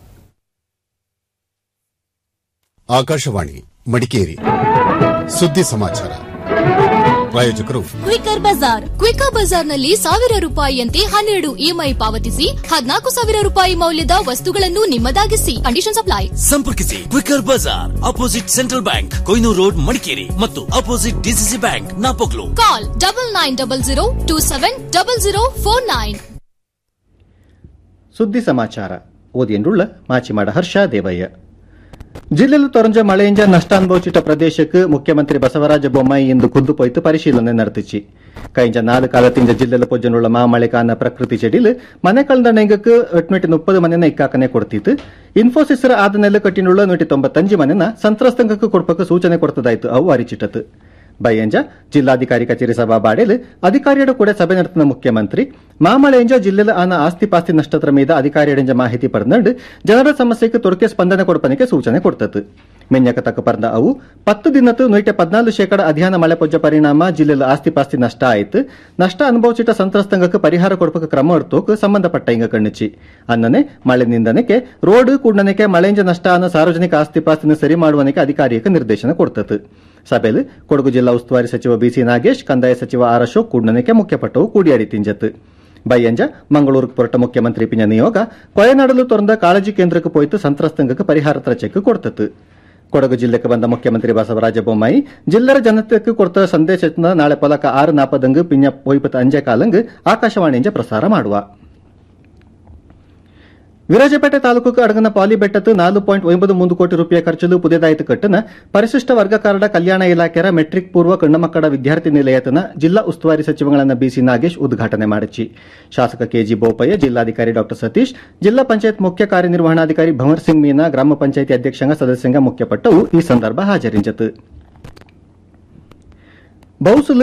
ಆಕಾಶವಾಣಿ ಮಡಿಕೇರಿ ಸುದ್ದಿ ಸಮಾಚಾರ ಪ್ರಾಯೋಜಕರು ಕ್ವಿಕರ್ ಬಜಾರ್ ಕ್ವಿಕರ್ ಬಜಾರ್ನಲ್ಲಿ ಸಾವಿರ ರೂಪಾಯಿಯಂತೆ ಹನ್ನೆರಡು ಇಎಂಐ ಪಾವತಿಸಿ ಹದಿನಾಲ್ಕು ಸಾವಿರ ರೂಪಾಯಿ ಮೌಲ್ಯದ ವಸ್ತುಗಳನ್ನು ನಿಮ್ಮದಾಗಿಸಿ ಕಂಡೀಷನ್ ಅಪ್ಲೈ ಸಂಪರ್ಕಿಸಿ quicker Bazaar opposite central bank Koynur road Madikeri ಮತ್ತು opposite DCC bank Napoklu call double nine double zero two seven double zero four nine ಸುದ್ದಿ ಸಮಾಚಾರ ಓದಿಯನ್ರುಳ್ಳ ಮಾಚಿಮಾಡ ಹರ್ಷ ದೇವಯ್ಯ ಜಿಲ್ಲೆಲು ತೊರಂಜ ಮಳೆಯಿಂದ ನಷ್ಟ ಅನುಭವಿಸಿದ ಪ್ರದೇಶಕ್ಕೆ ಮುಖ್ಯಮಂತ್ರಿ ಬಸವರಾಜ ಬೊಮ್ಮಾಯಿ ಇಂದು ಖುದ್ದು ಪೊಯ್ತು ಪರಿಶೀಲನೆ ನಡೆತಿಚ್ಚಿ ಕೈಂಜ ನಾಲು ಕಾಲದಿಂದ ಜಿಲ್ಲೆಲ ಪೊಜ್ಜನುಳ್ಳ ಮಾಮಳೆ ಕಾನ ಪ್ರಕೃತಿ ಚೆಡಿಲು ಮನೆ ಕಳೆದ ನೆಂಗಕ್ಕೆ ಎಟ್ಮೆಟಿ ಮುಪ್ಪದು ಮನೆನ ಇಕ್ಕಾಕನೆ ಕೊಡ್ತಿತ್ತು ಇನ್ಫೋಸಿಸ್ ಆದ ನೆಲ ಕಟ್ಟಿನುಳ್ಳ ನೂಟಿ ತೊಂಬತ್ತಂಜು ಮನೆನ ಸಂತ್ರಸ್ತಂಗಕ್ಕೆ ಕೊಡ್ಪಕ್ಕೆ ಸೂಚನೆ ಕೊಡ್ತದಾಯ್ತು ಅವು ಅರಿಚಿಟ್ಟತು ಬಯ್ಯಂಜ ಜಿಲ್ಲಾಧಿಕಾರಿ ಕಚೇರಿ ಸಭಾ ಬಾಡೇಲು ಅಧಿಕಾರಿಯಡ ಕೂಡ ಸಭೆ ನಡೆತಿನ ಮುಖ್ಯಮಂತ್ರಿ ಮಾಮಳೆಂಜ ಜಿಲ್ಲೆಲ ಆನ ಆಸ್ತಿ ಪಾಸ್ತಿ ನಷ್ಟದ್ರ ಮೀದ ಅಧಿಕಾರಿಯಡೆಂಜ ಮಾಹಿತಿ ಪಡೆದು ಜನರ ಸಮಸ್ಯೆಗೆ ತೊಡಕೆ ಸ್ಪಂದನೆ ಕೊಡ್ಪನಿಗೆ ಸೂಚನೆ ಕೊಡ್ತತು ಮೆನ್ಯಕ ತಕ್ಕ ಪರ್ದ ಅವು ಪತ್ತು ದಿನತ್ತು ನೂಟ ಪದ್ನಾಲು ಶೇಕಡ ಅಧ್ಯಯನ ಮಳೆ ಪೊಜ್ಜ ಪರಿಣಾಮ ಜಿಲ್ಲೆಲ ಆಸ್ತಿ ಪಾಸ್ತಿ ನಷ್ಟ ಆಯ್ತು ನಷ್ಟ ಅನುಭವಿಸಿಟ ಸಂತ್ರಸ್ತಂಗಕ್ಕೆ ಪರಿಹಾರ ಕೊಡ್ಪಕ್ಕೆ ಕ್ರಮ ಎಡ್ತೋಕ್ ಸಂಬಂಧಪಟ್ಟ ಇಂಗ ಕಣ್ಣಿಚ್ಚಿ ಅನ್ನನೆ ಮಳೆ ನಿಂದನಕ್ಕೆ ರೋಡ್ ಕೂಡನಕ್ಕೆ ಮಳೆಂಜ ನಷ್ಟ ಅನ್ನ ಸಾರ್ವಜನಿಕ ಆಸ್ತಿ ಪಾಸ್ತಿನ ಸರಿ ಮಾಡುವನಕ್ಕೆ ಅಧಿಕಾರಿಯಕ್ಕೆ ನಿರ್ದೇಶನ ಕೊಡ್ತತು ಸಭೆಯಲ್ಲಿ ಕೊಡಗು ಜಿಲ್ಲಾ ಉಸ್ತುವಾರಿ ಸಚಿವ ಬಿಸಿ ನಾಗೇಶ್ ಕಂದಾಯ ಸಚಿವ ಆರ್ ಅಶೋಕ್ ಕೂಡನಕ್ಕೆ ಮುಖ್ಯಪಟ್ಟವು ಕೂಡಿಯಾಡಿ ತಿಂಜತ್ತು ಬಯ್ಯಂಜ ಮಂಗಳೂರು ಪೊರಟ ಮುಖ್ಯಮಂತ್ರಿ ಪಿಂಜ ನಿಯೋಗ ಕೊಯನಾಡಲು ತೊರಂದ ಕಾಳಜಿ ಕೇಂದ್ರಕ್ಕೆ ಪೋಯ್ತು ಸಂತ್ರಸ್ತಂಗಕ್ಕೆ ಪರಿಹಾರ ಚೆಕ್ ಕೊಡ್ತತ್ತು ಕೊಡಗು ಜಿಲ್ಲೆಗೆ ಬಂದ ಮುಖ್ಯಮಂತ್ರಿ ಬಸವರಾಜ ಬೊಮ್ಮಾಯಿ ಜಿಲ್ಲರ ಜನತೆಗೆ ಕೊಡ್ತ ಸಂದೇಶನ ನಾಳೆ ಪಲಕ ಆರು ನಾಪದಂಗು ಪಿಂಜ ಪೊಯ್ಪತ್ ಅಂಜೆ ಕಾಲಂಗ್ ಆಕಾಶವಾಣಿಯಿಂದ ಪ್ರಸಾರ ಮಾಡುವ ವಿರಾಜಪೇಟೆ ತಾಲೂಕು ಅಡಗನ ಪಾಲಿ ಬೆಟ್ಟತ್ತು ನಾಲು ಪಾಯಿಂಟ್ ಒಂಬತ್ತು ಮೂರು ಕೋಟಿ ರೂಪಾಯಿ ಖರ್ಚಲು ಪುದಿಯದಾಯಿತು ಕಟ್ಟನ ಪರಿಶಿಷ್ಟ ವರ್ಗಕಾರರ ಕಲ್ಯಾಣ ಇಲಾಖೆಯ ಮೆಟ್ರಿಕ್ ಪೂರ್ವ ಕಣ್ಣಮಕ್ಕಳ ವಿದ್ಯಾರ್ಥಿ ನಿಲಯತನ ಜಿಲ್ಲಾ ಉಸ್ತುವಾರಿ ಸಚಿವಗಳನ್ನ ಬಿಸಿ ನಾಗೇಶ್ ಉದ್ಘಾಟನೆ ಮಾಡಿಚ್ಚಿ ಶಾಸಕ ಕೆಜಿ ಬೋಪಯ್ಯ ಜಿಲ್ಲಾಧಿಕಾರಿ ಡಾ ಸತೀಶ್ ಜಿಲ್ಲಾ ಪಂಚಾಯತ್ ಮುಖ್ಯ ಕಾರ್ಯನಿರ್ವಹಣಾಧಿಕಾರಿ ಭಂವರ್ ಸಿಂಗ್ ಮೀನಾ ಗ್ರಾಮ ಪಂಚಾಯತಿ ಅಧ್ಯಕ್ಷಂಗ ಸದಸ್ಯಂಗ ಮುಖ್ಯಪಟ್ಟವು ಈ ಸಂದರ್ಭ ಹಾಜರಿಂಜತು ಬೌಸುಲು